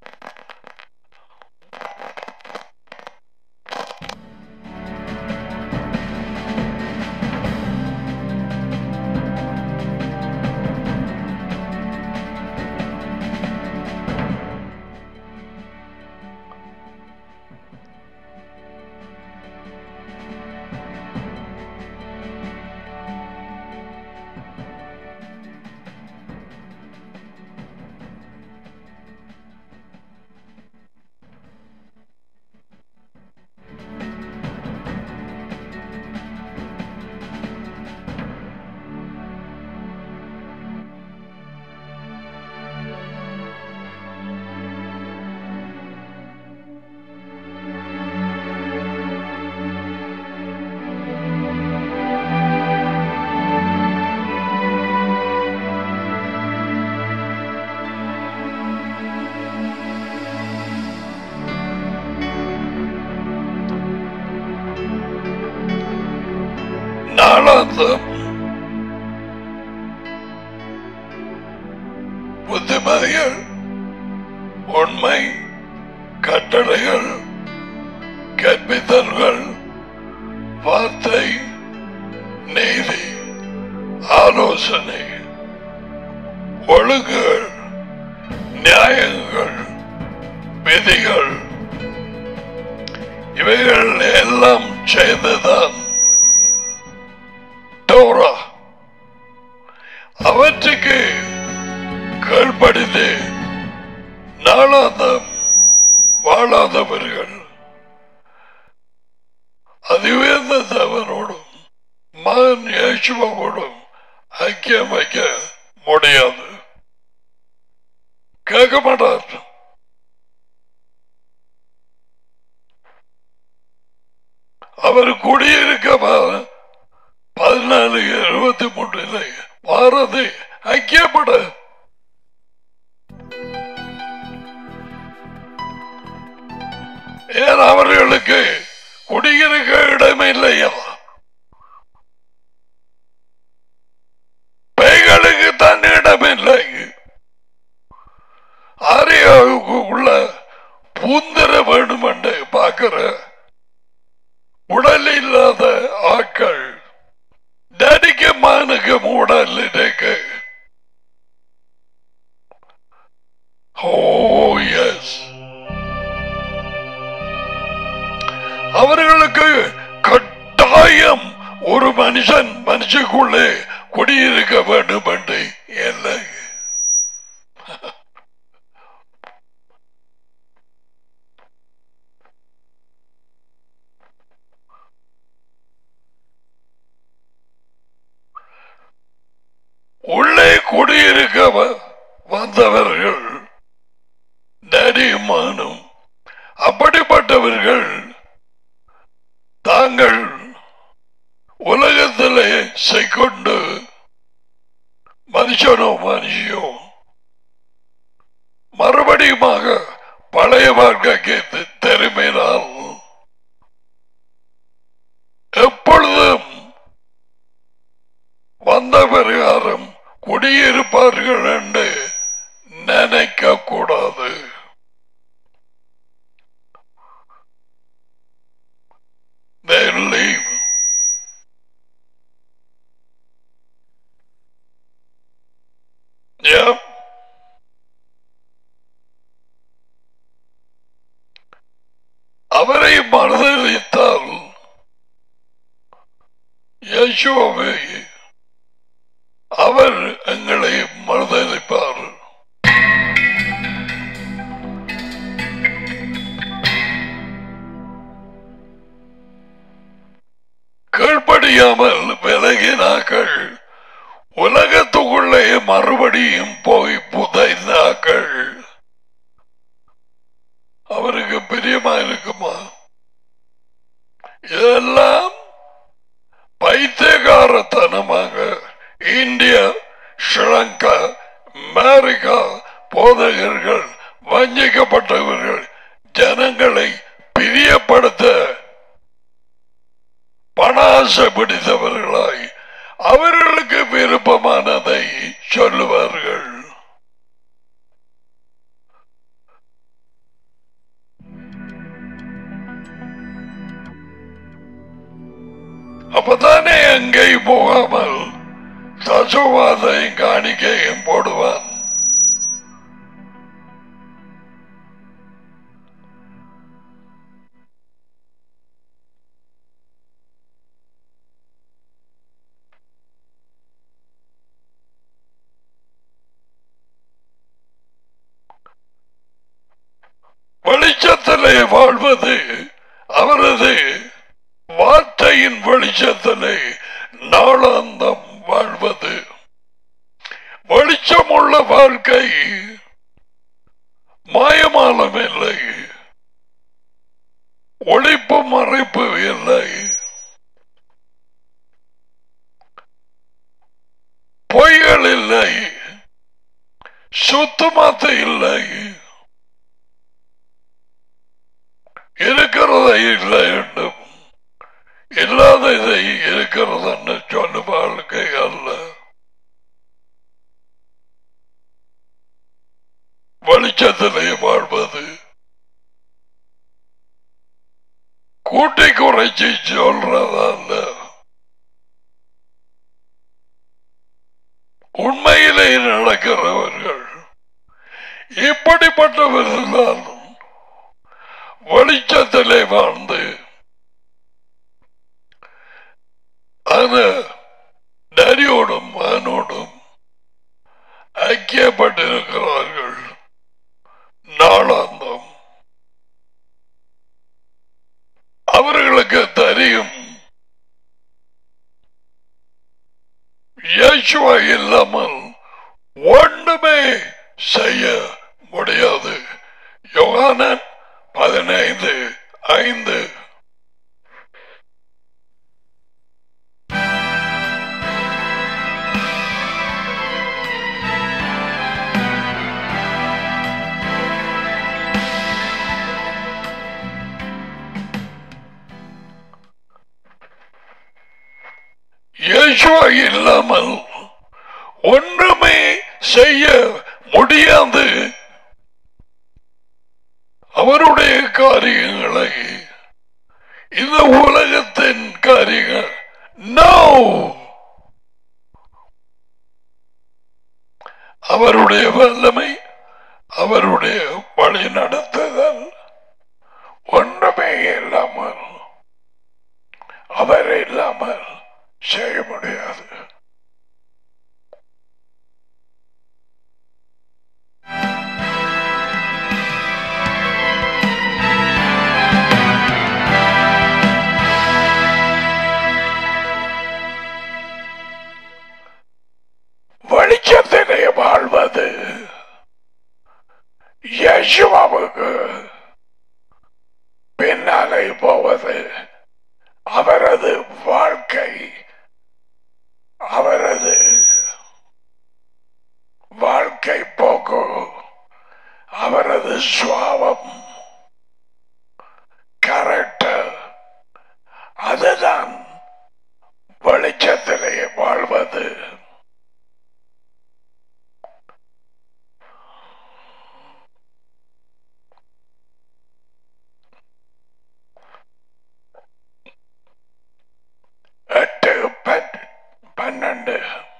நாளாந்தம் புத்திமதிகள் உண்மை கட்டளைகள் கற்பித்தல்கள் வார்த்தை நீதி ஆலோசனை ஒழுங்குகள் நியாயங்கள் விதிகள் இவைகள் எல்லாம் செய்துதான் டோரா அவற்றுக்கு கீழ்ப்படிந்து நாளாந்தம் வாழாதவர்கள் அதிவேந்த தேவனோடும் மகன் இயேசுவோடும் ஐக்கியம் வைக்க முடியாது கேட்க மாட்டார் அவர் குடியிருக்க ப- பதினாலு இருபத்தி மூன்றுல வாரது ஐக்கியப்பட ஏன் அவர்களுக்கு குடியிருக்க இடமே இல்லையா பேய்களுக்கு தன் இடமில்லை ஆரியாவுக்கு உள்ள பூந்தர வேண்டும் என்று பார்க்கிற உடல் இல்லாத ஆட்கள் டடிக்கு மானுக்கு உடல் இருக்கு ஓ எஸ் அவர்களுக்கு கட்டாயம் ஒரு மனுஷன் மனுஷக்குள்ளே குடியிருக்க வேண்டும் என்று இல்லை வந்தவர்கள் நரியுமானும் அப்படிப்பட்டவர்கள் தாங்கள் உலகத்திலே செய்கொண்டு மனுஷனோ மனுஷியோ மறுபடியுமாக பழைய வாழ்க்கைக்கு தி- திரும்பினால் எப்பொழுதும் வந்த பிரகாரம் குடியிருப்பார்கள் என்று நினைக்க கூடாது They leave. Yeah. அவரை மறுதளித்தால் யேசுவை அவர் எங்களை மறுதளிப்பார் கீழ்ப்படியாமல் விலகினாக்கள் உலகத்துக்குள்ளே மறுபடியும் போய் புதைந்தாக்கள் அவருக்கு பிரியமா இருக்குமா இதெல்லாம் பைத்தியகாரத்தனமாக இந்தியா ஸ்ரீலங்கா அமெரிக்கா போதகர்கள் வஞ்சிக்கப்பட்டவர்கள் ஜனங்களை பிரியப்படுத்த பணாசை பிடித்தவர்களாய் அவர்களுக்கு விருப்பமானதை சொல்லுவார்கள் அப்பதானே எங்கேயும் போகாமல் தசுவாதையும் காணிக்கையும் போடுவான் வெளிச்சத்திலே வாழ்வது அவரது வார்த்தையின் வெளிச்சத்திலே நாளாந்தம் வாழ்வது வெளிச்சமுள்ள வாழ்க்கை மாயமாலம் இல்லை ஒளிப்பு மறைப்பு இல்லை பொய்கள் இல்லை சுத்தமாத்த இல்லை இருக்கிறதை இல்லை என்றும் இல்லாததை இருக்கிறது என்று சொல்லும் வாழ்க்கை அல்ல வெளிச்சத்திலே வாழ்வது கூட்டி குறைச்சி சொல்றதல்ல உண்மையிலே நடக்கிறவர்கள் இப்படிப்பட்டவர்களாலும் வெளிச்சத்திலே வாழ்ந்து அந்த நரியோடும் மானோடும் ஐக்கியப்பட்டிருக்கிறார்கள் நாளாந்தம் அவர்களுக்கு தெரியும் இயேசுவா இல்லாமல் ஒன்றுமே செய்ய முடியாது யோகானன் பதினைந்து ஐந்து இயேசுவா இல்லாமல் ஒன்றுமே செய்ய முடியாது அவருடைய காரியங்களை இந்த உலகத்தின் காரியங்கள் நோ அவருடைய வல்லமை அவருடைய வழி நடத்துதல் ஒன்றுமே இல்லாமல் அவர் இல்லாமல் செய்ய முடியாது வெளிச்சத்திலே வாழ்வது அது சுவாவம் கேரக்டர் அதுதான் வெளிச்சத்திலே வாழ்வது எட்டு பன்- பன்னெண்டு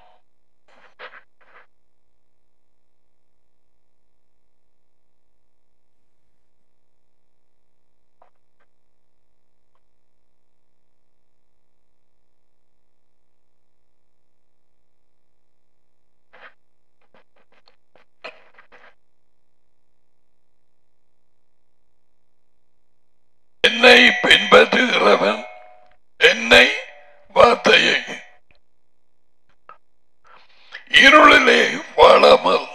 என்னை பின்பற்றுகிறவன் என்னை வார்த்தையை இருளிலே வாழாமல்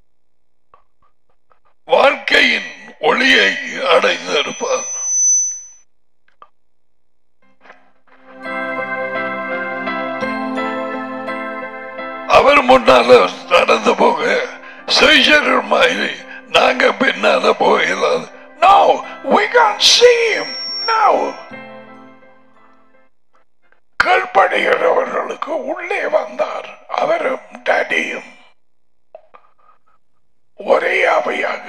வாழ்க்கையின் ஒளியை அடைந்திருப்பான் அவர் முன்னால நடந்து போக செய்சர் மாதிரி நாங்க பின்னால போகலாம் No, we can't see him now. கல்படுகிறவர்களுக்கு உள்ளே வந்தார் அவரும் டடியும் ஒரே அவையாக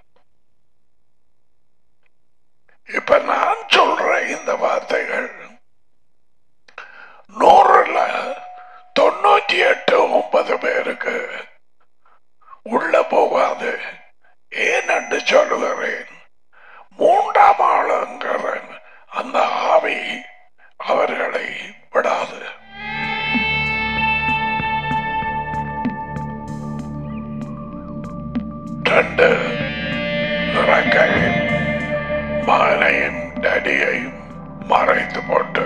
இப்ப நான் சொல்ற இந்த வார்த்தைகள் நூறுல தொண்ணூத்தி எட்டு ஒன்பது பேருக்கு உள்ள போகாது ஏன் என்று சொல்லுகிறேன் மூன்றாம் ஆளுங்கிறன் அந்த ஆவி அவர்களை விடாது ரெண்டு இறக்கையும் மகனையும் டடியையும் மறைத்து போட்டு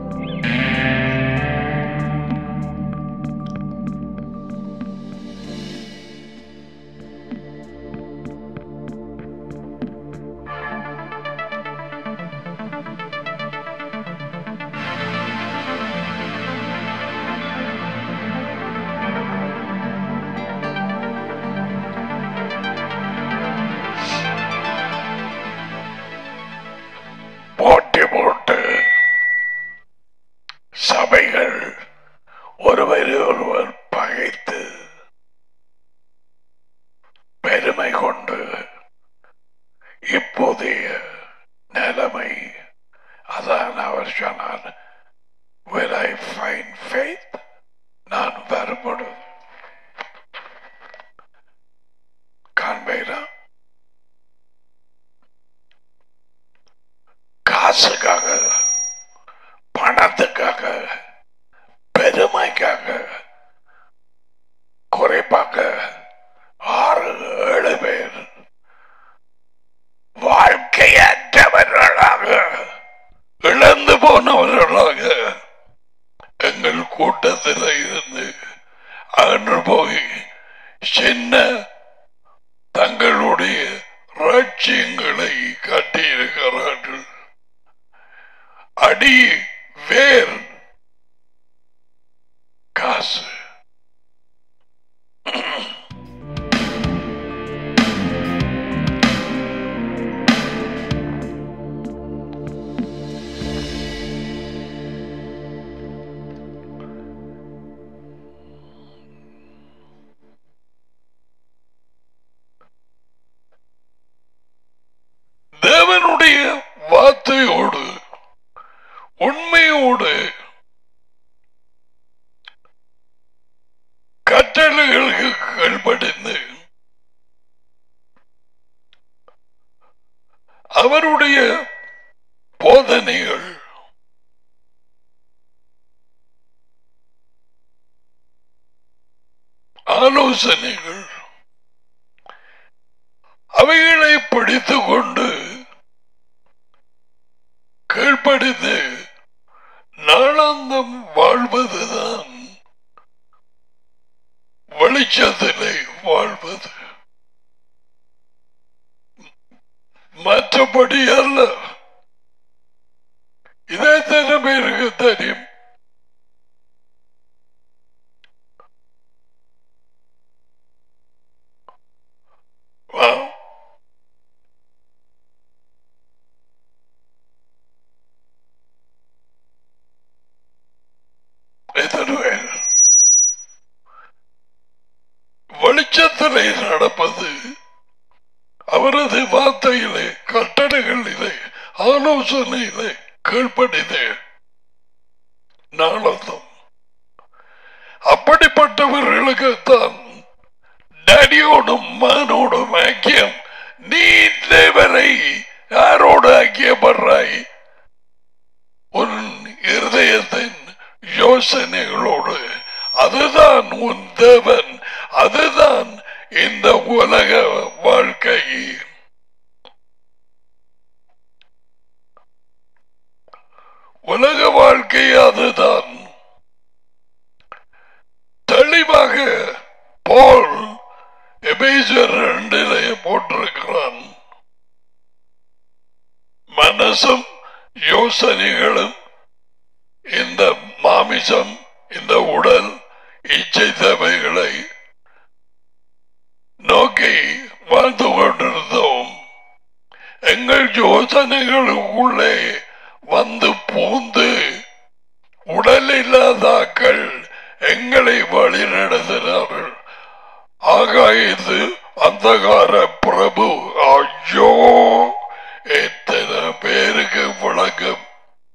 போட்டி போட்டு சபைகள் ஒருவரை ஒருவர் பகைத்து பெருமை கொண்டு இப்போதைய நிலைமை அதான் அவர் சொன்னார் Will I find faith? நான் வரும்பொழுது காண்பேனா காசுக்காக பணத்துக்காக பெருமைக்காக குறைப்பாக ஆறு ஏழு பேர் வாழ்க்கையற்றவர்களாக இழந்து போனவர்களாக எங்கள் கூட்டத்தில் இருந்து அகன்று போய் சின்ன தங்களுடைய ராட்சியங்களை கட்டியிருக்கிறார்கள் அடி வேர் காசு தேவனுடைய வார்த்தையோடு உண்மையோடு கட்டளைகளுக்கு கீழ்ப்படிந்து அவருடைய போதனைகள் ஆலோசனைகள் அவைகளை பிடித்துக் கொண்டு கீழ்ப்படிந்து நாளாந்தம் வாழ்வதுதான் வெளிச்சத்திலே வாழ்வது மற்றபடி அல்ல இதே தர பேருக்கு தெரியும் Well, வெளிச்சத்திலே நடப்பது அவரது வார்த்தையிலே கட்டளைகளிலே ஆலோசனையிலே கீழ்ப்படிதே நாளந்தம் அப்படிப்பட்டவர்களுக்குத்தான் டேடியோடும் மகனோடும் ஐக்கியம் நீ தேவரை யாரோடு ஐக்கியப்படுறாய் உன் இருதயத்தின் யோசனைகளோடு அதுதான் உன் தேவன் அதுதான் இந்த உலக வாழ்க்கை உலக வாழ்க்கை அதுதான் தெளிவாக போல் எபேசர் ரெண்டிலே போட்டிருக்கிறான் மனசும் யோசனைகளும் இந்த மாமிசம் இந்த உடல் இச்சை தேவைகளை நோக்கி வாழ்ந்து கொண்டிருந்தோம் எங்கள் யோசனைகளுக்குள்ளே வந்து பூந்து உடல் இல்லாதாக்கள் எங்களை வழிநடத்தினார்கள் ஆகாயத்து அந்தகார பிரபு ஐயோ எத்தனை பேருக்கு விளக்கம்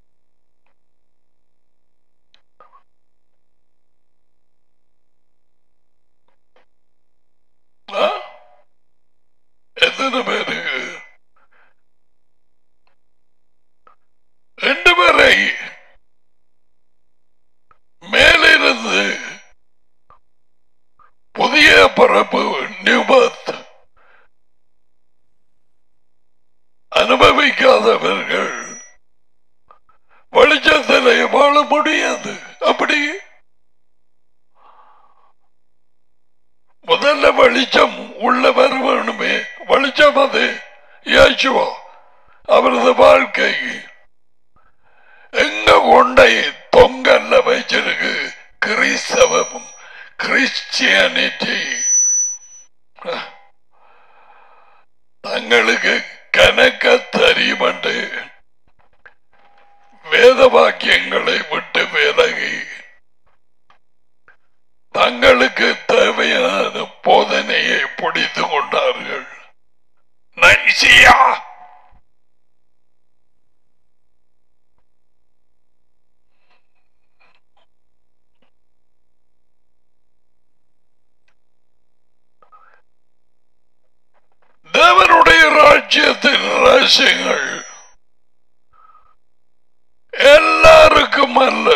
ஆ? எத்தனை பேருக்கு ரெண்டு பேரை மேலிருந்து புதிய பரப்பு நியூபத் அனுபவிக்காதவர்கள் வெளிச்சத்திலே வாழ முடியாது அப்படி முதல்ல வெளிச்சம் உள்ள வர வேணுமே வெளிச்சம் அது யாச்சுவா அவரது வாழ்க்கை எங்க கொண்டை தொங்கல்ல வச்சிருக்கு கிறிஸ்தவம் கிறிஸ்டியானிட்டி தங்களுக்கு கணக்க தெரியுமண்டு வேத வாக்கியங்களை விட்டு விலகி தங்களுக்கு தேவையான போதனையை பிடித்து கொண்டார்கள் நைசியா தேவனுடைய ராஜ்யத்தின் ரகசியங்கள் எல்லாருக்கும் அல்ல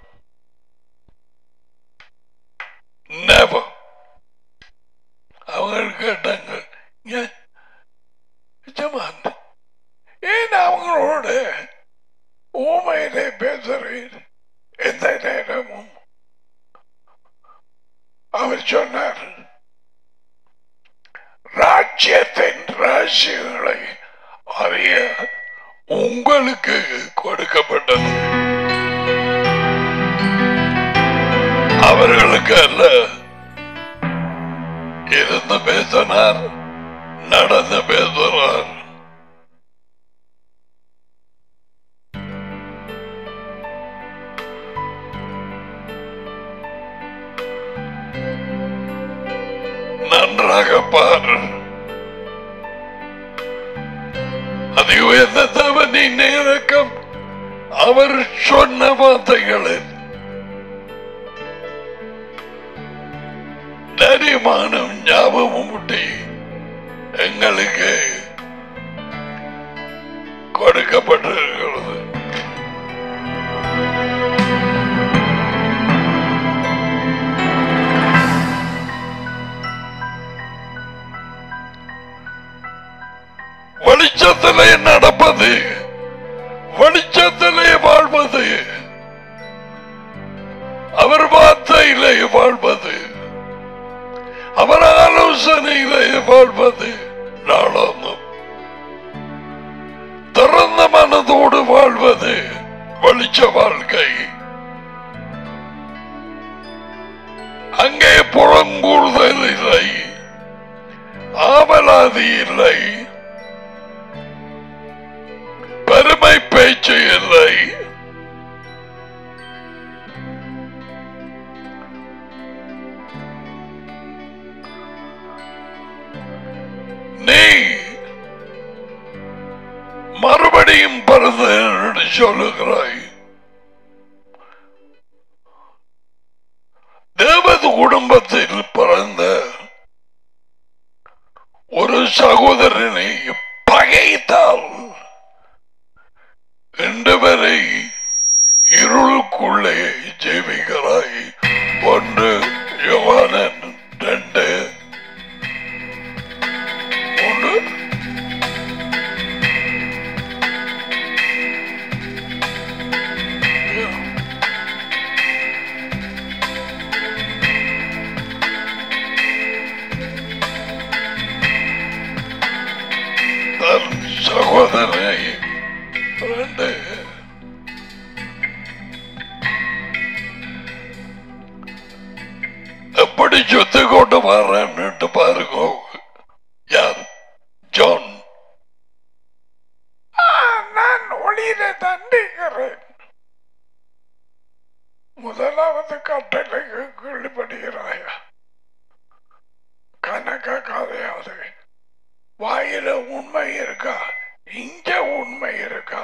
Never. அவங்க கேட்டாங்க "ஏன், எஜமான், ஏன் அவங்களோட ஊமையிலே பேசுறீர் எந்த நேரமும் அவர் சொன்னார் ராஜ்யத்தின் ரகசியங்களை அறிய உங்களுக்கு கொடுக்கப்பட்டது அவர்களுக்கு அல்ல இருந்து பேசினார் நடந்து பேசுகிறார் நன்றாக பார் அது உயர்ந்த தவனின் இறக்கம் அவர் சொன்ன வார்த்தைகளில் நரிமானம் ஞாபகம் முட்டி எங்களுக்கு கொடுக்கப்பட்டிருக்கிறது வெளிச்சத்திலே நடப்பது வெளிச்சத்திலே வாழ்வது அவர் வார்த்தையிலே வாழ்வது அவர் ஆலோசனையிலே வாழ்வது நாளாந்தம் திறந்த மனதோடு வாழ்வது வெளிச்ச வாழ்க்கை அங்கே புறங்கூறுதல் இல்லை ஆவலாதி இல்லை பெருமை பேச்சு இல்லை எப்படியும் பறந்தேன் என்று சொல்லுகிறாய் தேவத குடும்பத்தில் பிறந்த ஒரு சகோதரனை பகைத்தால் இன்று வரை இருளுக்குள்ளே ஜெயிக்கிறாய் ஒன்று யோவானன் ரெண்டு மூன்று தன் சகோதரனை ரெண்டு எப்படி சுத்தி கொண்டு வர்றேன்னு பாருங்க யார் ஜான் நான் ஒளியில தண்டிக்கிறேன் முதலாவது கட்டளைக்கு கீழ்படுகிறாயா கணக்க கதையாது வாயில உண்மை இருக்கா இங்க உண்மை இருக்கா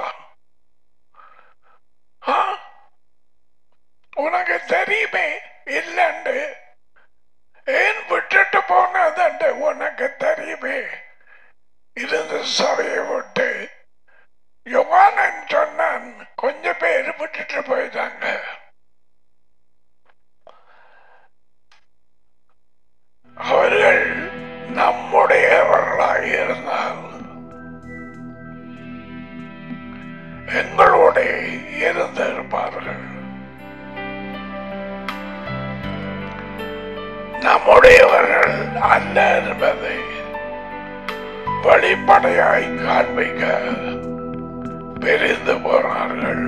ஆ? உனக்கு தெரியுமே இல்லண்டு ஏன் விட்டுட்டு போனதுண்டு உனக்கு தெரியுமே இருந்த சபையை விட்டு யுவானன் சொன்னான் கொஞ்சம் பேர் விட்டுட்டு போயிட்டாங்க அவர்கள் நம்முடையவர்களாக இருந்தால் எங்களோட இருந்திருப்பார்கள் நம்முடையவர்கள் அல்ல என்பதை வெளிப்படையாய் காண்பிக்க பிரிந்து போனார்கள்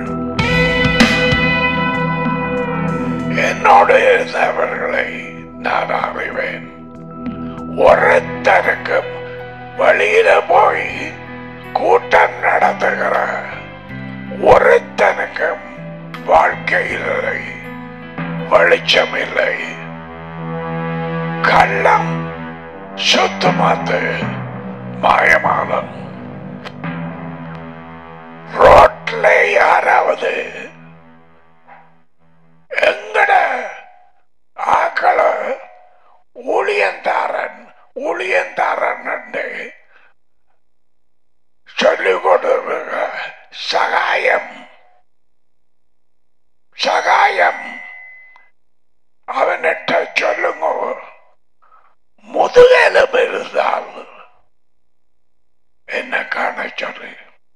என்னோடு இருந்தவர்களை நான் அறிவேன் ஒருத்தருக்கும் வெளியில போய் கூட்டம் நடத்துகிற ஒருத்தனுக்கும் வாழ்க்கை இல்லை வெளிச்சம் இல்லை கள்ளம் சுத்தமாத்து மாயமானம் ரோட்ல யாராவது எங்கட ஆக்கள ஊழியந்தாரன் ஊழியந்தாரன் சொல்லிக் கொடுங்க சகாயம் சகாயம் அவனிட்ட சொல்லுங்க முதுகெலும் இருந்தால் என்ன காண சொல்லு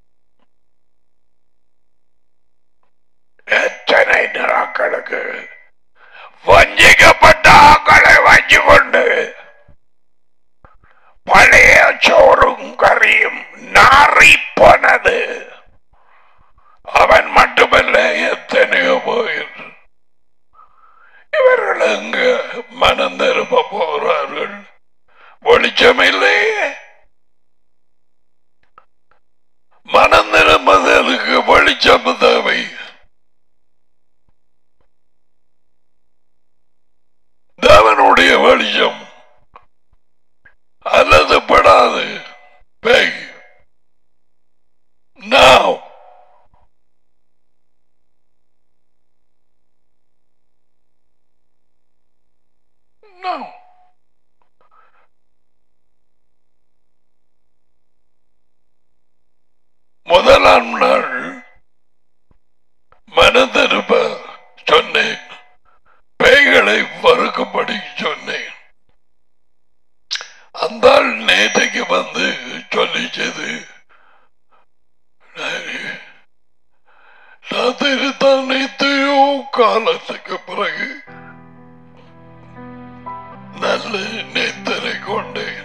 எத்தனை நாட்களுக்கு வஞ்சிக்கப்பட்ட ஆக்களை வச்சு கொண்டு பழைய சோறும் கறியும் நாறி போனது அவன் மட்டுமல்ல எத்தனையோ போயிரு இவர்கள் எங்க மனம் திரும்ப போகிறார்கள் வெளிச்சம் இல்லையே மனம் திரும்புதலுக்கு வெளிச்சம் தேவை தேவனுடைய வெளிச்சம் அல்லது படாது பேய் Now. No. முதலாம் நாள் மனதிருப்ப சொன்னேன் பேய்களை வறுக்கும்படி சொன்னேன் அந்த ஆள் நேற்றைக்கு வந்து சொல்லிச்சது ராத்திரித்தான் நேற்றையோ காலத்துக்கு பிறகு நல்ல நேத்தரை கொண்டேன்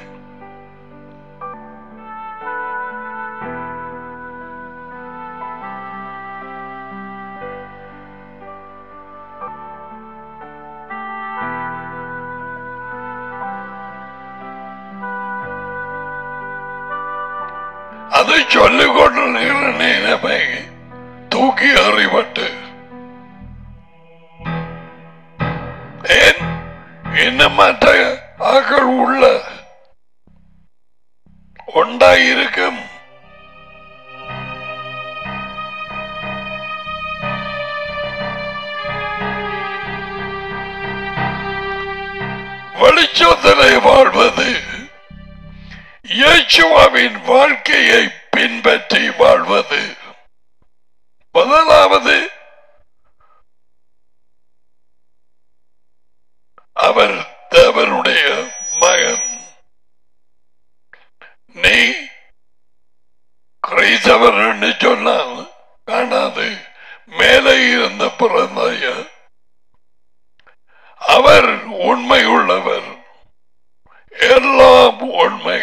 அதை சொல்லிக் கொண்டு நிலைமை தூக்கி அறிவட்டு ஏன் என்ன மற்ற ஆக்கள் உள்ள உண்டாயிருக்கும் வெளிச்சத்திலே வாழ்வது இயேசுவாவின் வாழ்க்கையை பின்பற்றி வாழ்வது முதலாவது அவர் தேவனுடைய மகன் நீ கிரைஸ்தவர் என்று சொன்னால் காணாது மேலே இருந்த பிறந்தாய அவர் உண்மை உள்ளவர் எல்லாம் உண்மை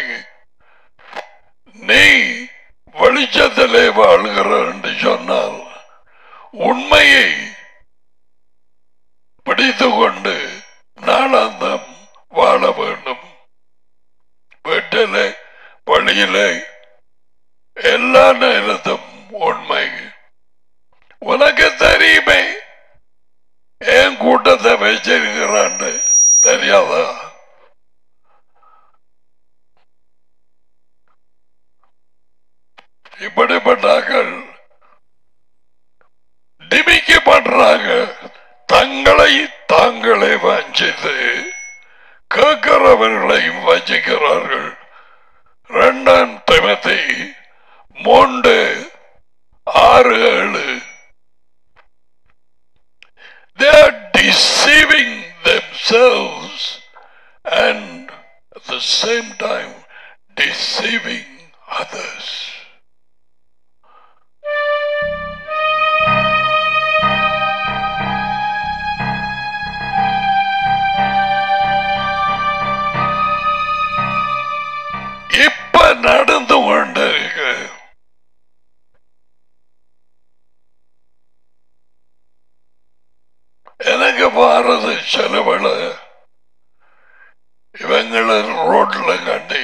நீ வெளிச்சத்திலே வாழ்கிற என்று சொன்னால் உண்மையை பிடித்து கொண்டு நாளாந்தம் வாழ வேண்டும் வீட்டிலே வழியிலே எல்லா நேரத்தும் உண்மை உனக்கு தெரியுமே என் கூட்டத்தை வச்சிருக்கிறான்னு தெரியாதா இப்படிப்பட்டார்கள் டிமிக்கப்படுறாங்க தங்களை தாங்களே வஞ்சித்து கேட்கிறவர்களையும் வஞ்சிக்கிறார்கள் இரண்டாம் திமத்தை மூன்று ஆறு ஏழு They are deceiving themselves and at the same time deceiving others. இப்ப நடந்து கொண்டிருக்கு எனக்கு வாரது செலவழ இவங்களை ரோட்ல கண்டு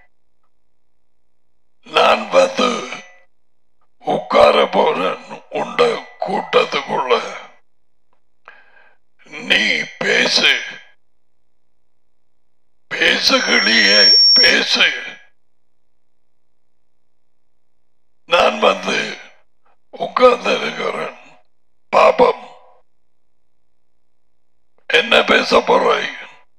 நான் வந்து உட்கார போறேன் உண்ட கூட்டத்துக்குள்ள நீ பேசு பேசுகளியே பேசு நான் வந்து உட்கார்ந்து இருக்கிறேன் பாபம் என்ன பேச போறாய்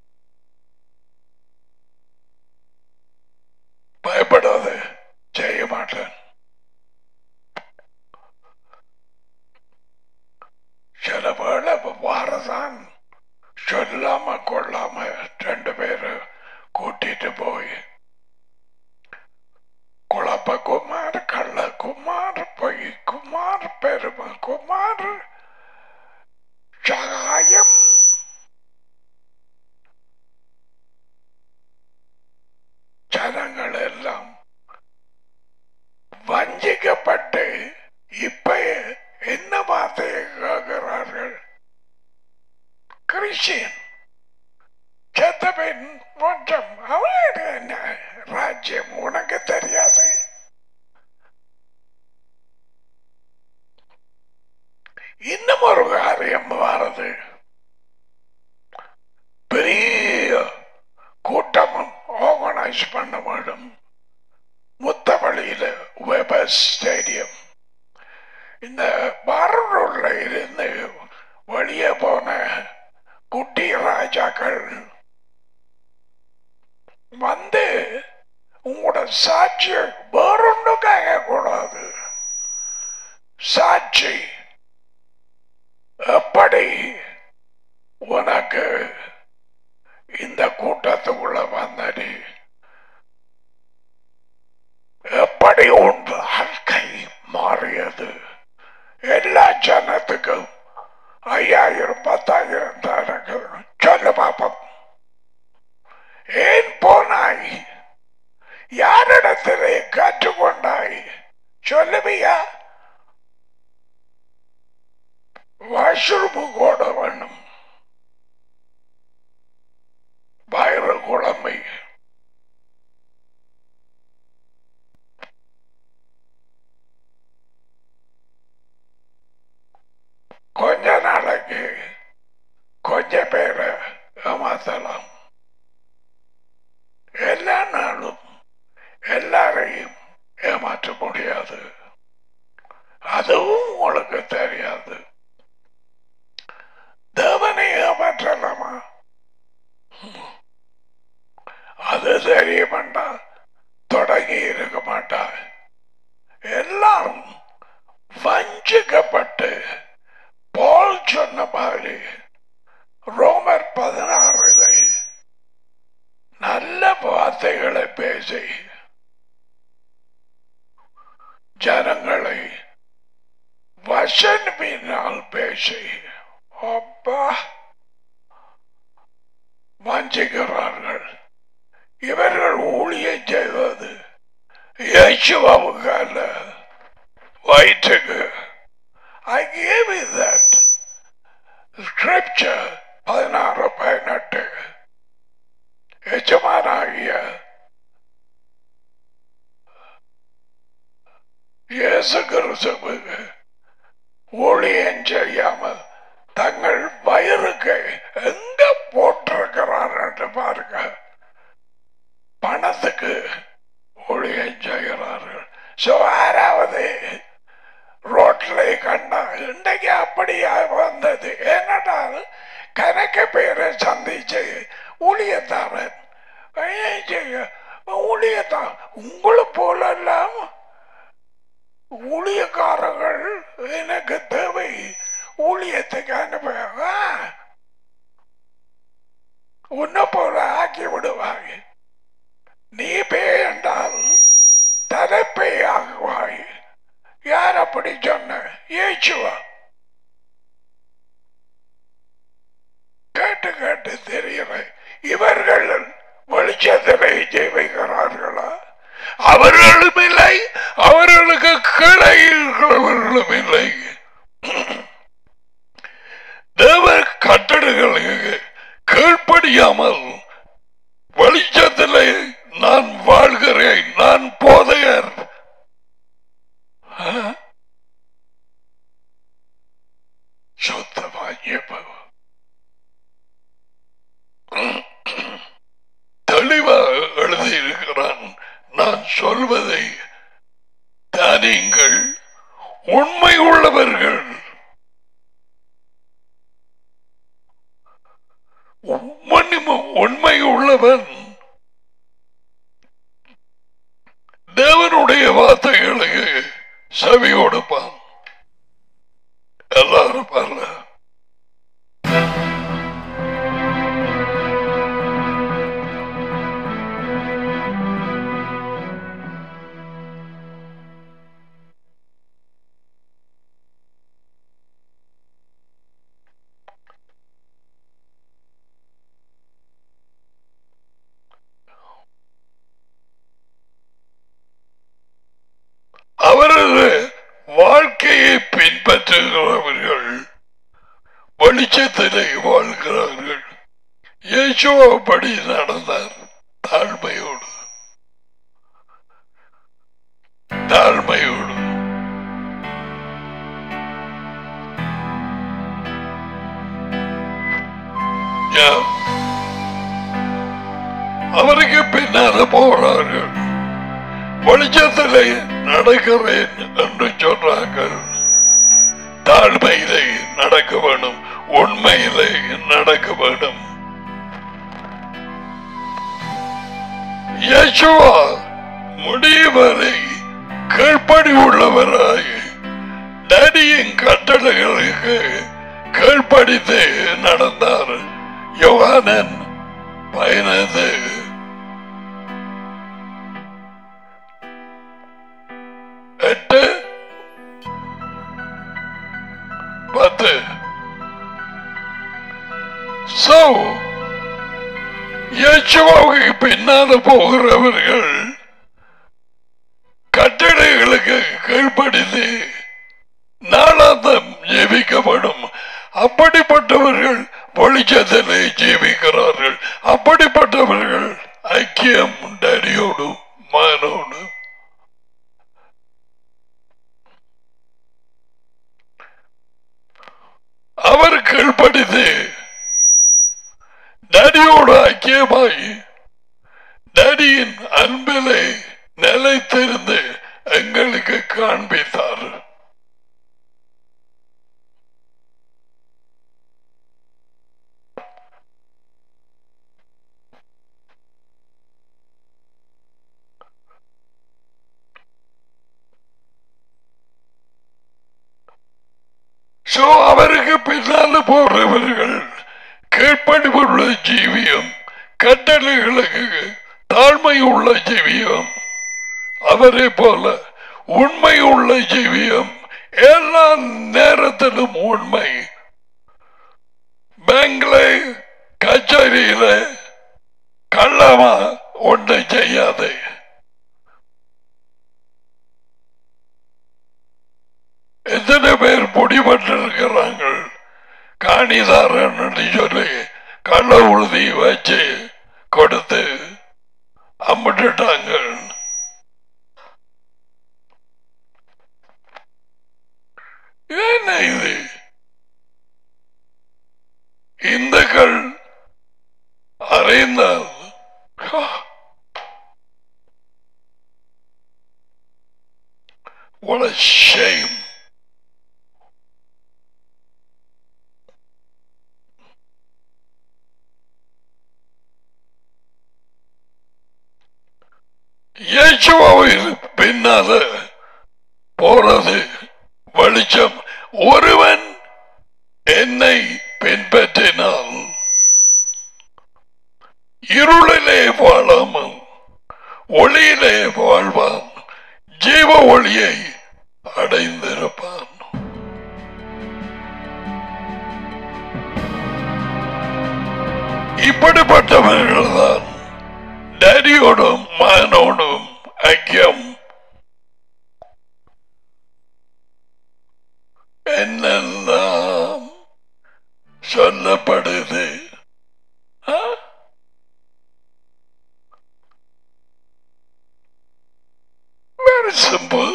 பயப்படாத செய்ய மாட்டேன் சில வேளை வாரதான் சொல்லாம கொள்ளாம ரெண்டு பேரு கூட்டிட்டு போய் குழப்ப குமார் கள்ள குமார் பொய் குமார் பெருமை குமார் சகாயம் ஜனங்கள் எல்லாம் வஞ்சிக்கப்பட்டு இப்ப என்ன வார்த்தையை கேட்கிறார்கள் கிறிஸ்டியன் செத்தபின் மோட்சம் அவனுக்கு என்ன ராஜ்யம் உனக்கு தெரியாது இன்னும் ஒரு காரியம் வாரது பெரிய கூட்டமும் ஆர்கனைஸ் பண்ண வேண்டும் முத்தவழியில வெபர் ஸ்டேடியம் இந்த பாரூர்ல இருந்து வெளியே போன குட்டி ராஜாக்கள் வந்து உங்களோட சாட்சி வேறொன்னு கேட்க கூடாது சாட்சி எப்படி உனக்கு இந்த கூட்டத்துக்குள்ள வந்தது எப்படி உன் வாழ்க்கை மாறியது எல்லா ஜனத்துக்கும் ஐயாயிரம் பத்தாயிரம் தரங்க சொல்லு பாப்போம் ஏன் போனாய் யாரிடத்திலே கற்றுக்கொண்டாய் சொல்லுவியா வாஷ்ரூமு கூட வேணும் வயிறு குழம்பை கொஞ்ச நாளைக்கு கொஞ்ச பேரை ஏமாத்தலாம் எல்லா நாளும் எல்லாரையும் ஏமாற்ற முடியாது பேசி ஜனங்களை வசன் பின்னால் பேசி அப்பா வஞ்சிக்கிறார்கள் இவர்கள் ஊழியம் செய்வது இயேசுவாவுக்கு அல்ல வயிற்றுக்கு I gave you that scripture பதினாறு பதினெட்டு எஜமானாகிய இயேசு கிறிஸ்துவுக்கு ஊழியம் செய்யாமல் தங்கள் வயிறுக்கு எங்க போட்டிருக்கிறார் என்று பாருங்க பணத்துக்கு ஊழியம் செய்கிறார்கள் சோ யாராவது ரோட்ல கண்டா இன்றைக்கு அப்படியா வந்தது ஏனென்றால் கணக்கு பேரை சந்திச்சு ஊழியத்தாரன் ஏன் செய்ய ஊழியத்தான் உங்களை போல எல்லாம் ஊழியக்காரர்கள் எனக்கு தேவை ஊழியத்துக்கு அனுப்ப உன்னை போல ஆக்கி விடுவாய் நீ பேய் என்றால் தலைப்பை ஆகுவாய் யார் அப்படி சொன்ன ஏச்சுவா கேட்டு கேட்டு தெரியல இவர்கள் வெளிச்சத்திலே ஜெயிக்கிறார்களா அவர்களும் இல்லை அவர்களுக்கு கீழே இருக்கிறவர்களும் இல்லை தேவ கட்டடங்களுக்கு கீழ்ப்படியாமல் வெளிச்சத்திலே நான் வாழ்கிறேன் நான் போதையர் சுத்தமாகிய தெளிவாக எழுதியிருக்கிறான் நான் சொல்வதை தானியங்கள் உண்மை உள்ளவர்கள் உண்மை உள்ளவன் தேவனுடைய வார்த்தைகளுக்கு செவி கொடுப்பான் எல்லாரும் பாருங்க அவரது வாழ்க்கையை பின்பற்றுகிறவர்கள் வெளிச்சத்திலே வாழ்கிறார்கள் இயேசுவப்படி நடந்தார் தாழ்மையோடு தாழ்மையோடு Yeah. அவருக்கு பின்னால போறார்கள் வெளிச்சத்திலே நடக்கிறேன் என்று சொன்னார்கள் தாழ்மையிலே நடக்க வேண்டும் உண்மையிலே நடக்க வேண்டும் யேசுவா முடிவரை கீழ்ப்படி உள்ளவராய் டேடியின் கட்டளைகளுக்கு கீழ்ப்படித்து நடந்தார் யோகானன் பயனது எட்டு பத்து சோ யேசுவாவுக்கு பின்னால போகிறவர்கள் கட்டளைகளுக்கு கீழ்ப்படித்து நாளாந்தம் ஜீவிக்கப்படும் அப்படிப்பட்டவர்கள் வெளிச்சத்திலே ஜீவிக்கிறார்கள் அப்படிப்பட்டவர்கள் ஐக்கியம் டடியோடு மகனோடு அவர் கீழ்ப்படித்து டடியோடு ஐக்கியமாய் டடியின் அன்பிலே நிலைத்திருந்து எங்களுக்கு காண்பித்தார் சோ அவருக்கு பின்னால போறவர்கள் கீழ்ப்படிவுள்ள ஜீவியம் கட்டளைகளுக்கு தாழ்மை உள்ள ஜீவியம் அவரை போல உண்மை உள்ள ஜீவியம் எல்லா நேரத்திலும் உண்மை பேங்க்ல கச்சேரியில கள்ளமா ஒன்றை செய்யாதே எத்தனை பேர் முடிபட்டிருக்கிறாங்க காணிதாரன் சொல்லி கள்ள உறுதி வச்சு கொடுத்து அம்பிட்டுட்டாங்க என்ன இது இந்துக்கள் அறைந்தால் What a shame. இயேசுவாவின் பின்னால போறது வெளிச்சம் ஒருவன் என்னை பின்பற்றினால் இருளிலே வாழாமல் ஒளியிலே வாழ்வான் ஜீவ ஒளியை அடைந்திருப்பான் இப்படிப்பட்டவர்கள் தான் டேடியோடும் மகனோடும் ஐக்கியம் என்னெல்லாம் சொல்லப்படுது ஆ? Very simple.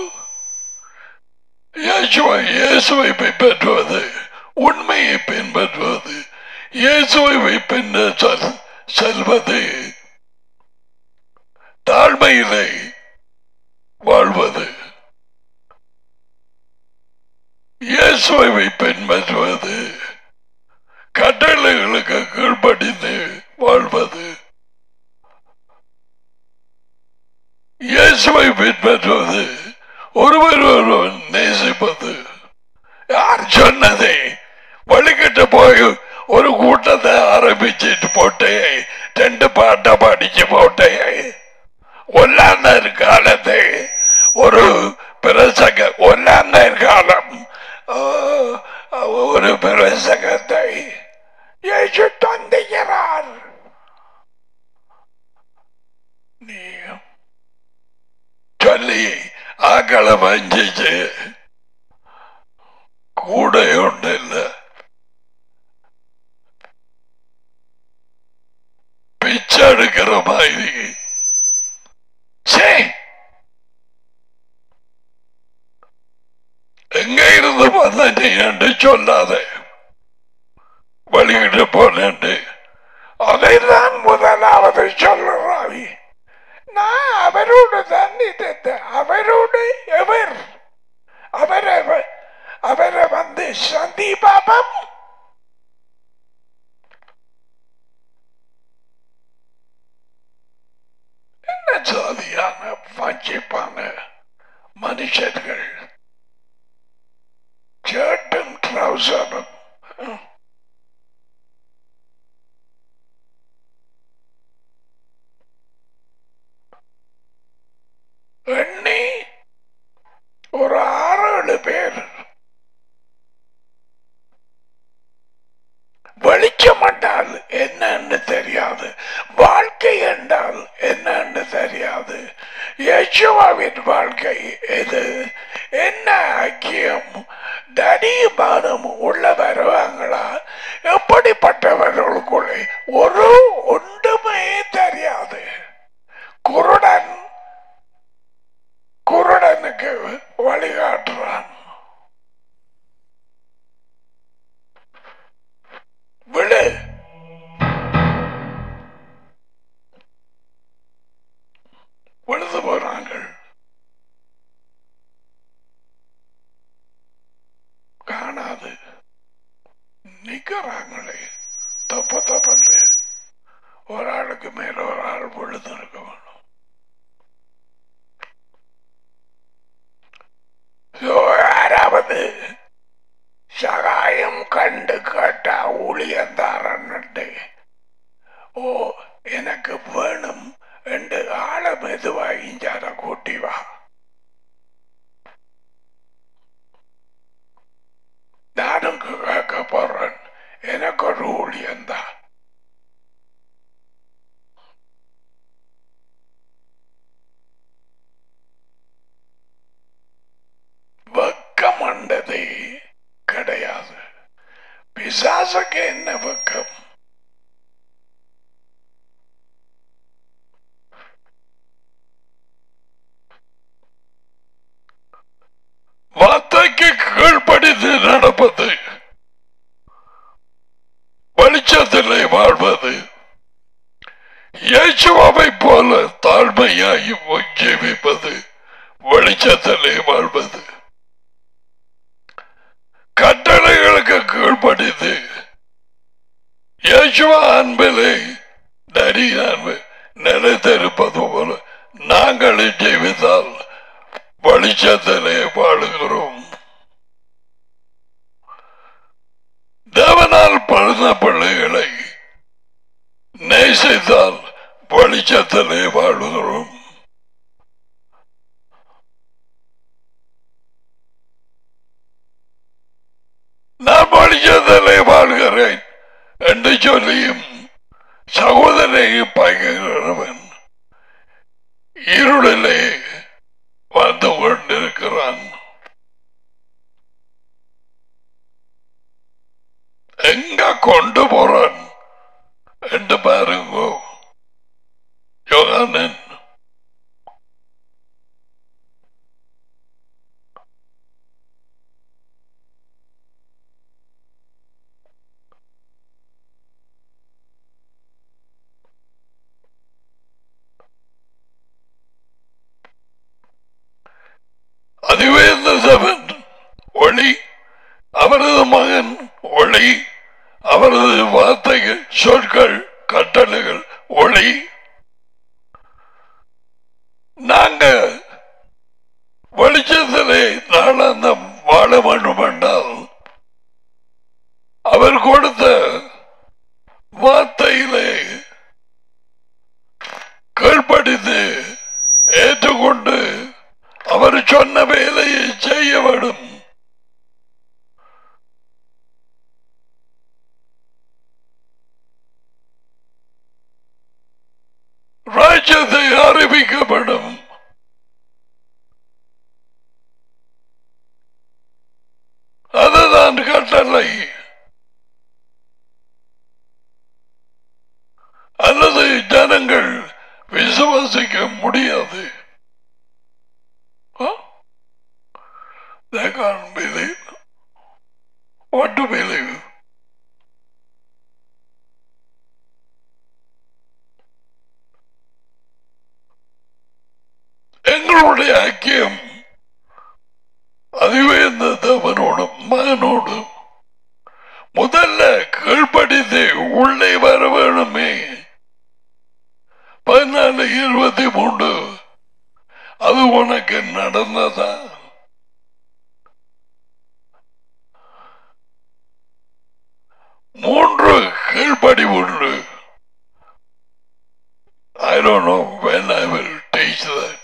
இயேசுவை இயேசுவை பின்பற்றுவது உண்மையை பின்பற்றுவது இயேசுவை பின்ப சொல் செல்வது தாழ்மையிலே வாழ்வது இயேசுவை பின்பற்றுவது கட்டளைகளுக்கு கீழ்ப்படிந்து வாழ்வது இயேசுவை பின்பற்றுவது ஒருவர் ஒருவன் நேசிப்பது யார் சொன்னதே வழிகிட்டு போய் ஒரு கூட்டத்தை ஆரம்பிச்சிட்டு போட்டே ரெண்டு பாட்டை படிச்சு போட்டே ஒல்லாந்தர் காலத்தை ஒரு பிரசங்க ஒல்லாந்தர் காலம் ஆ, ஒரு பிரசங்கத்தை இயேசு தந்துகிறார் நீ சொல்லி ஆக்களை வஞ்சிச்சு கூட ஒன்று இல்லை பிச்சை எடுக்கிற மாதிரி சே எங்க இருந்து வந்த நீ என்று சொல்லாத வழிகிட்டு போனேன் அதைதான் முதலாவது சொல்லுறாவி நான் அவரோடு தான் இருந்தேன் அவரோடு எவர் அவரை வ- அவரை வந்து சந்தி பாபம் என்ன ஜாதியான வஞ்சிப்பான மனுஷர்கள் ஷர்ட்டும் ட்ரௌசரும் எண்ணி ஒரு ஆறு ஏழு பேர் வெளிச்சம் என்றால் என்னன்னு தெரியாது வாழ்க்கை என்றால் என்னன்னு தெரியாது யேசுவாவின் வாழ்க்கை எது என்ன ஐக்கியம் தனிமானம் உள்ள வருவாங்களா எப்படிப்பட்டவர்களுக்குள்ளே ஒரு ஒன்றுமே தெரியாது குருடன் குருடனுக்கு வழிகாட்டுறான் விடு விழுந்து போறாங்க காணாது நிக்கிறாங்களே தப்பு தப்பு ஒரு ஆளுக்கு மேல ஒரு ஆள் விழுந்து இருக்க வேணும் இஞ்சார கூட்டி வா நானும் கேட்க போறேன் எனக்கு ஒரு ஊழியந்தான் வெக்கம் அண்டது கிடையாது பிசாசுக்கு என்ன வெக்கம் வார்த்தைக்கு கீழ்ப்படித்து நடப்பது வெளிச்சத்திலே வாழ்வது இயேசுவை போல தாழ்மையாய் ஜீவிப்பது வெளிச்சத்திலே வாழ்வது கட்டளைகளுக்கு கீழ்ப்படித்து இயேசுவ அன்பிலே நரி அன்பு நிலைத்திருப்பது போல நாங்கள் ஜீவித்தால் வெளிச்சத்திலே வாழுகிறோம் தேவனால் பழுத பிள்ளைகளை நேசித்தால் வெளிச்சத்திலே வாழுகிறோம் நான் வெளிச்சத்திலே வாழ்கிறேன் என்று சொல்லியும் சகோதரனை பகிர்கிறவன் இருளிலே வந்து கொண்டிருக்கிறான் எங்க கொண்டு போறான் என்று பாருங்க யோகானன் அதுவே இந்த சவன் ஒளி அவரது மகன் ஒளி அவரது வார்த்தைகள் சொற்கள் கட்டளைகள் ஒளி நாங்க வெளிச்சத்திலே நாளாந்தம் வாழ வேண்டும் என்றால் அவர் கொடுத்த வார்த்தையிலே கீழ்ப்படித்து ஏற்றுக்கொண்டு அவர் சொன்ன வேலையை செய்ய வேண்டும் ராஜ்யத்தை அறிவிக்கப்படும் அதுதான் கட்டளை அல்லது ஜனங்கள் விசுவாசிக்க முடியாது Huh? They can't believe. What to believe? எங்களுடைய ஐக்கியம் அதுவே இந்த தேவனோடும் மகனோடும் முதல்ல கீழ்ப்படித்து உள்ளே வர வேணுமே பதினாலு இருபத்தி மூன்று அது உனக்கு நடந்ததா மூன்று கீழ்ப்படி உண்டு I don't know when I will teach that.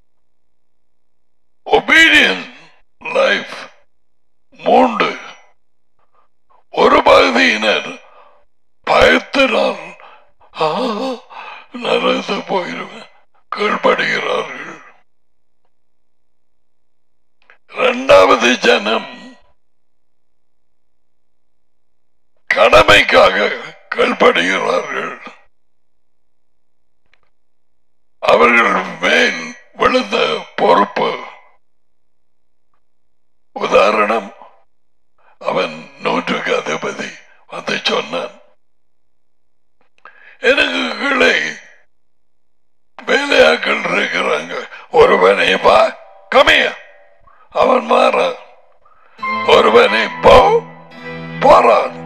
Obedience life மூன்று ஒரு பகுதியினர் பயத்தினால் "ஆ, நரகத்து போயிருவேன் கீழ்ப்படுகிறார்கள் இரண்டாவது ஜனம் கடமைக்காக கீழ்ப்படுகிறார்கள் அவர்கள் மேல் விழுந்த பொறுப்பு உதாரணம் அவன் நூற்றுக்கு அதிபதி வந்து சொன்னான் எனக்கு கீழே வேலையாக்கள் இருக்கிறாங்க ஒருவனை பா கமைய அவன் மாற ஒருவனை போ போறான்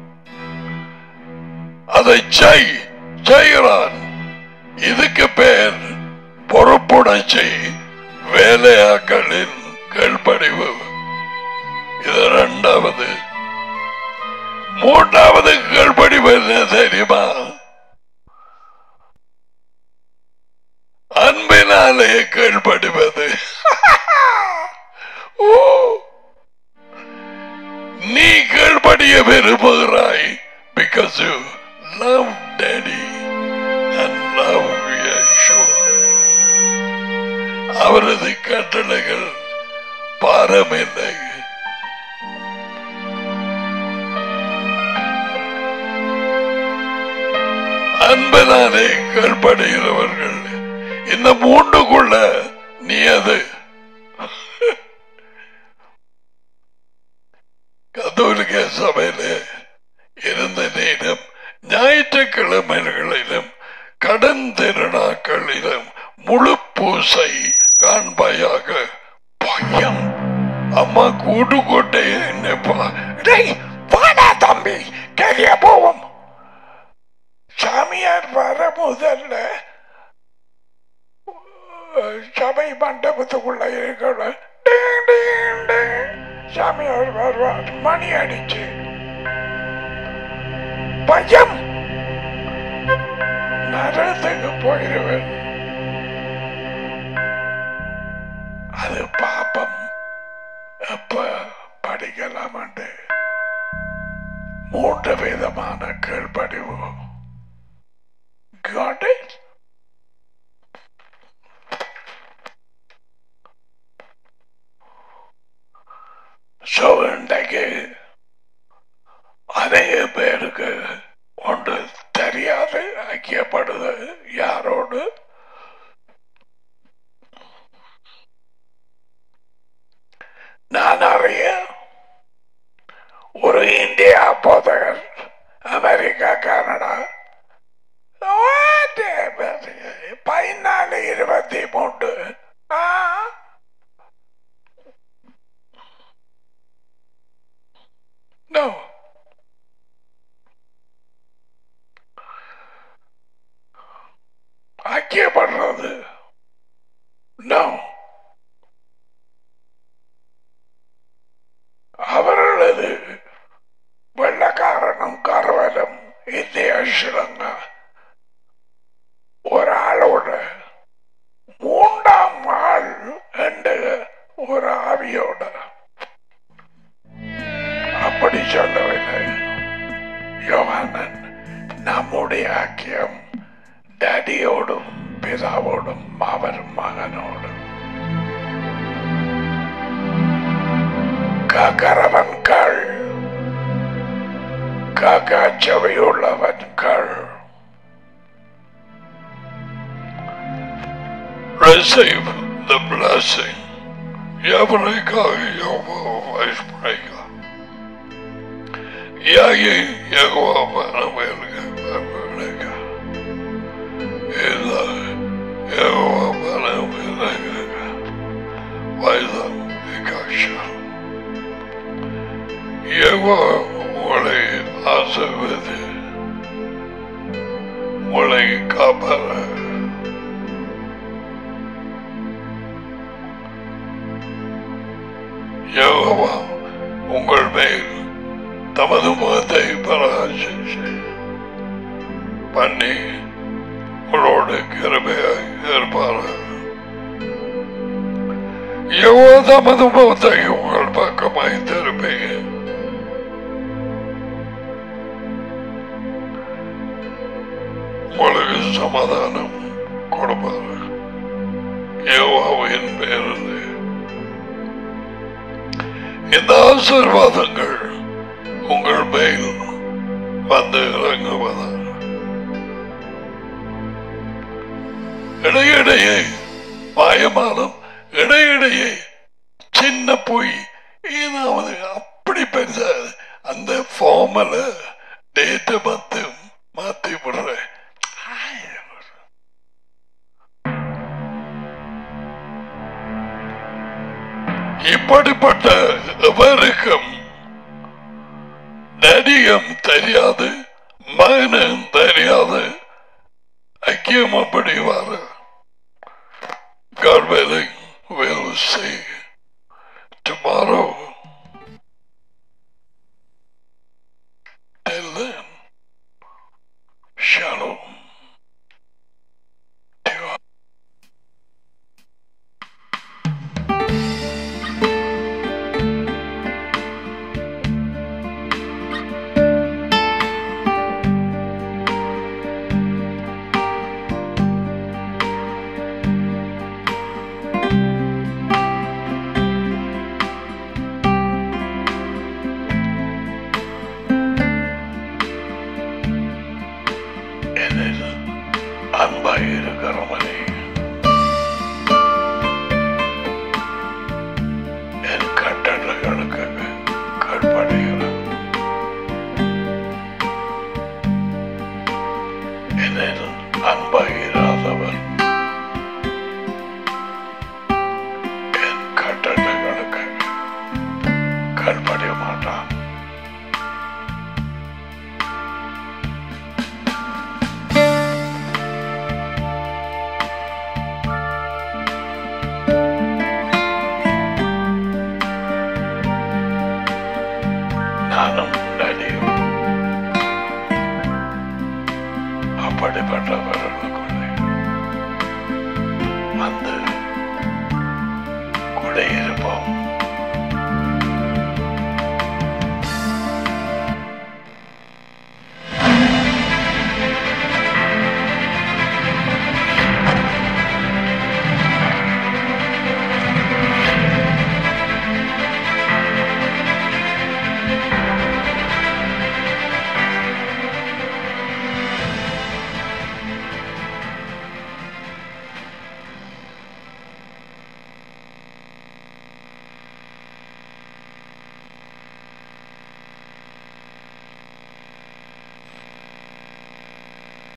அதை செய் செய்கிறான் இதுக்கு பேர் பொறுப்புணர்ச்சி வேலையாக்களின் கீழ்ப்படிவு இது இரண்டாவது மூன்றாவது கீழ்ப்படிவு என்ன தெரியுமா அன்பினாலே சொன்னதே கீழ்படுவது ஓ நீ கீழ்படிய விரும்புகிறாய் because you love daddy and love Yeshua அவரது கட்டளைகள் பாரமில்லை அன்பனாலே கற்படுகிறவர்கள் இந்த மூண்டுக்குள்ள நீ அது கத்தோலிக்க சபையில இருந்த நேரம் ஞாயிற்றுக்கிழமைகளிலும் கடன் திருநாட்களிலும் முழு பூசை காண்பாயாக பையன் அம்மா கூட்டு கொட்டே என்னப்பா டேய் வாடா தம்பி கரிய போவோம் சாமியார் வர முதல்ல அஹ், சபை மண்டபத்துக்குள்ள இருக்கணும் டிங், டிங், டிங். சாமியார் வருவார் மணி அடிச்சு பையன் நரகத்துக்கு போயிடுவேன் அது பாப்பம் எப்ப படிக்கலாம் மூன்று விதமான கீழ்ப்படிவு Got it? So இன்றைக்கு அநேக பேருக்கு ஒன்று தெரியாது ஐக்கியப்படுது யாரோடு நான் அறிய ஒரு இந்தியா போதகர் அமெரிக்கா கனடா பதினாலு இருபத்தி மூன்று ஆ No. ஐக்கியப்படுறது No. அவர்களது வெள்ளக்காரனும் கரவலும் இந்திய ஸ்ரீலங்கா ஒரு ஆளோட மூன்றாம் ஆள் என்று ஒரு ஆவியோட அப்படி சொல்லவில்லை யோகானன் நம்முடைய ஐக்கியம் டேடியோடும் பிதாவோடும் அவர் மகனோடும் காக்கரவன் கள் காக்கா செவியுள்ளவன் கள் receive the blessing. எவருக்காக யோகோவை பிழைக்க யாகி யகோவா பணவேலுக்கு பிழைக்க இல்ல யகோவா பணவேலுக்கு வைதம் காட்சா யகோவா உங்களை ஆசிர்வதி உங்களை காப்பாற யெகோவா உங்கள் மேல் தமது முகத்தை பராசிச்சு பண்ணி உங்களோடு கிருபையாய் இருப்பார் யெகோவா தமது முகத்தை உங்கள் பக்கமாய் திருப்பீங்க உங்களுக்கு சமாதானம் கொடுப்பார் யெகோவாவின் பேரில் இந்த ஆசீர்வாதங்கள் உங்கள் மேல் வந்து இறங்குவதாக இடையிடையே மாயமானம் இடையிடையே சின்ன பொய் ஏதாவது அப்படி பெருசா அந்த ஃபார்மல டேட்டை மாத்து மாத்தி விடுறேன் இப்படிப்பட்ட எவருக்கும் நடிகம் தெரியாது மகனும் தெரியாது ஐக்கியம் அப்படி வர God willing, we'll see tomorrow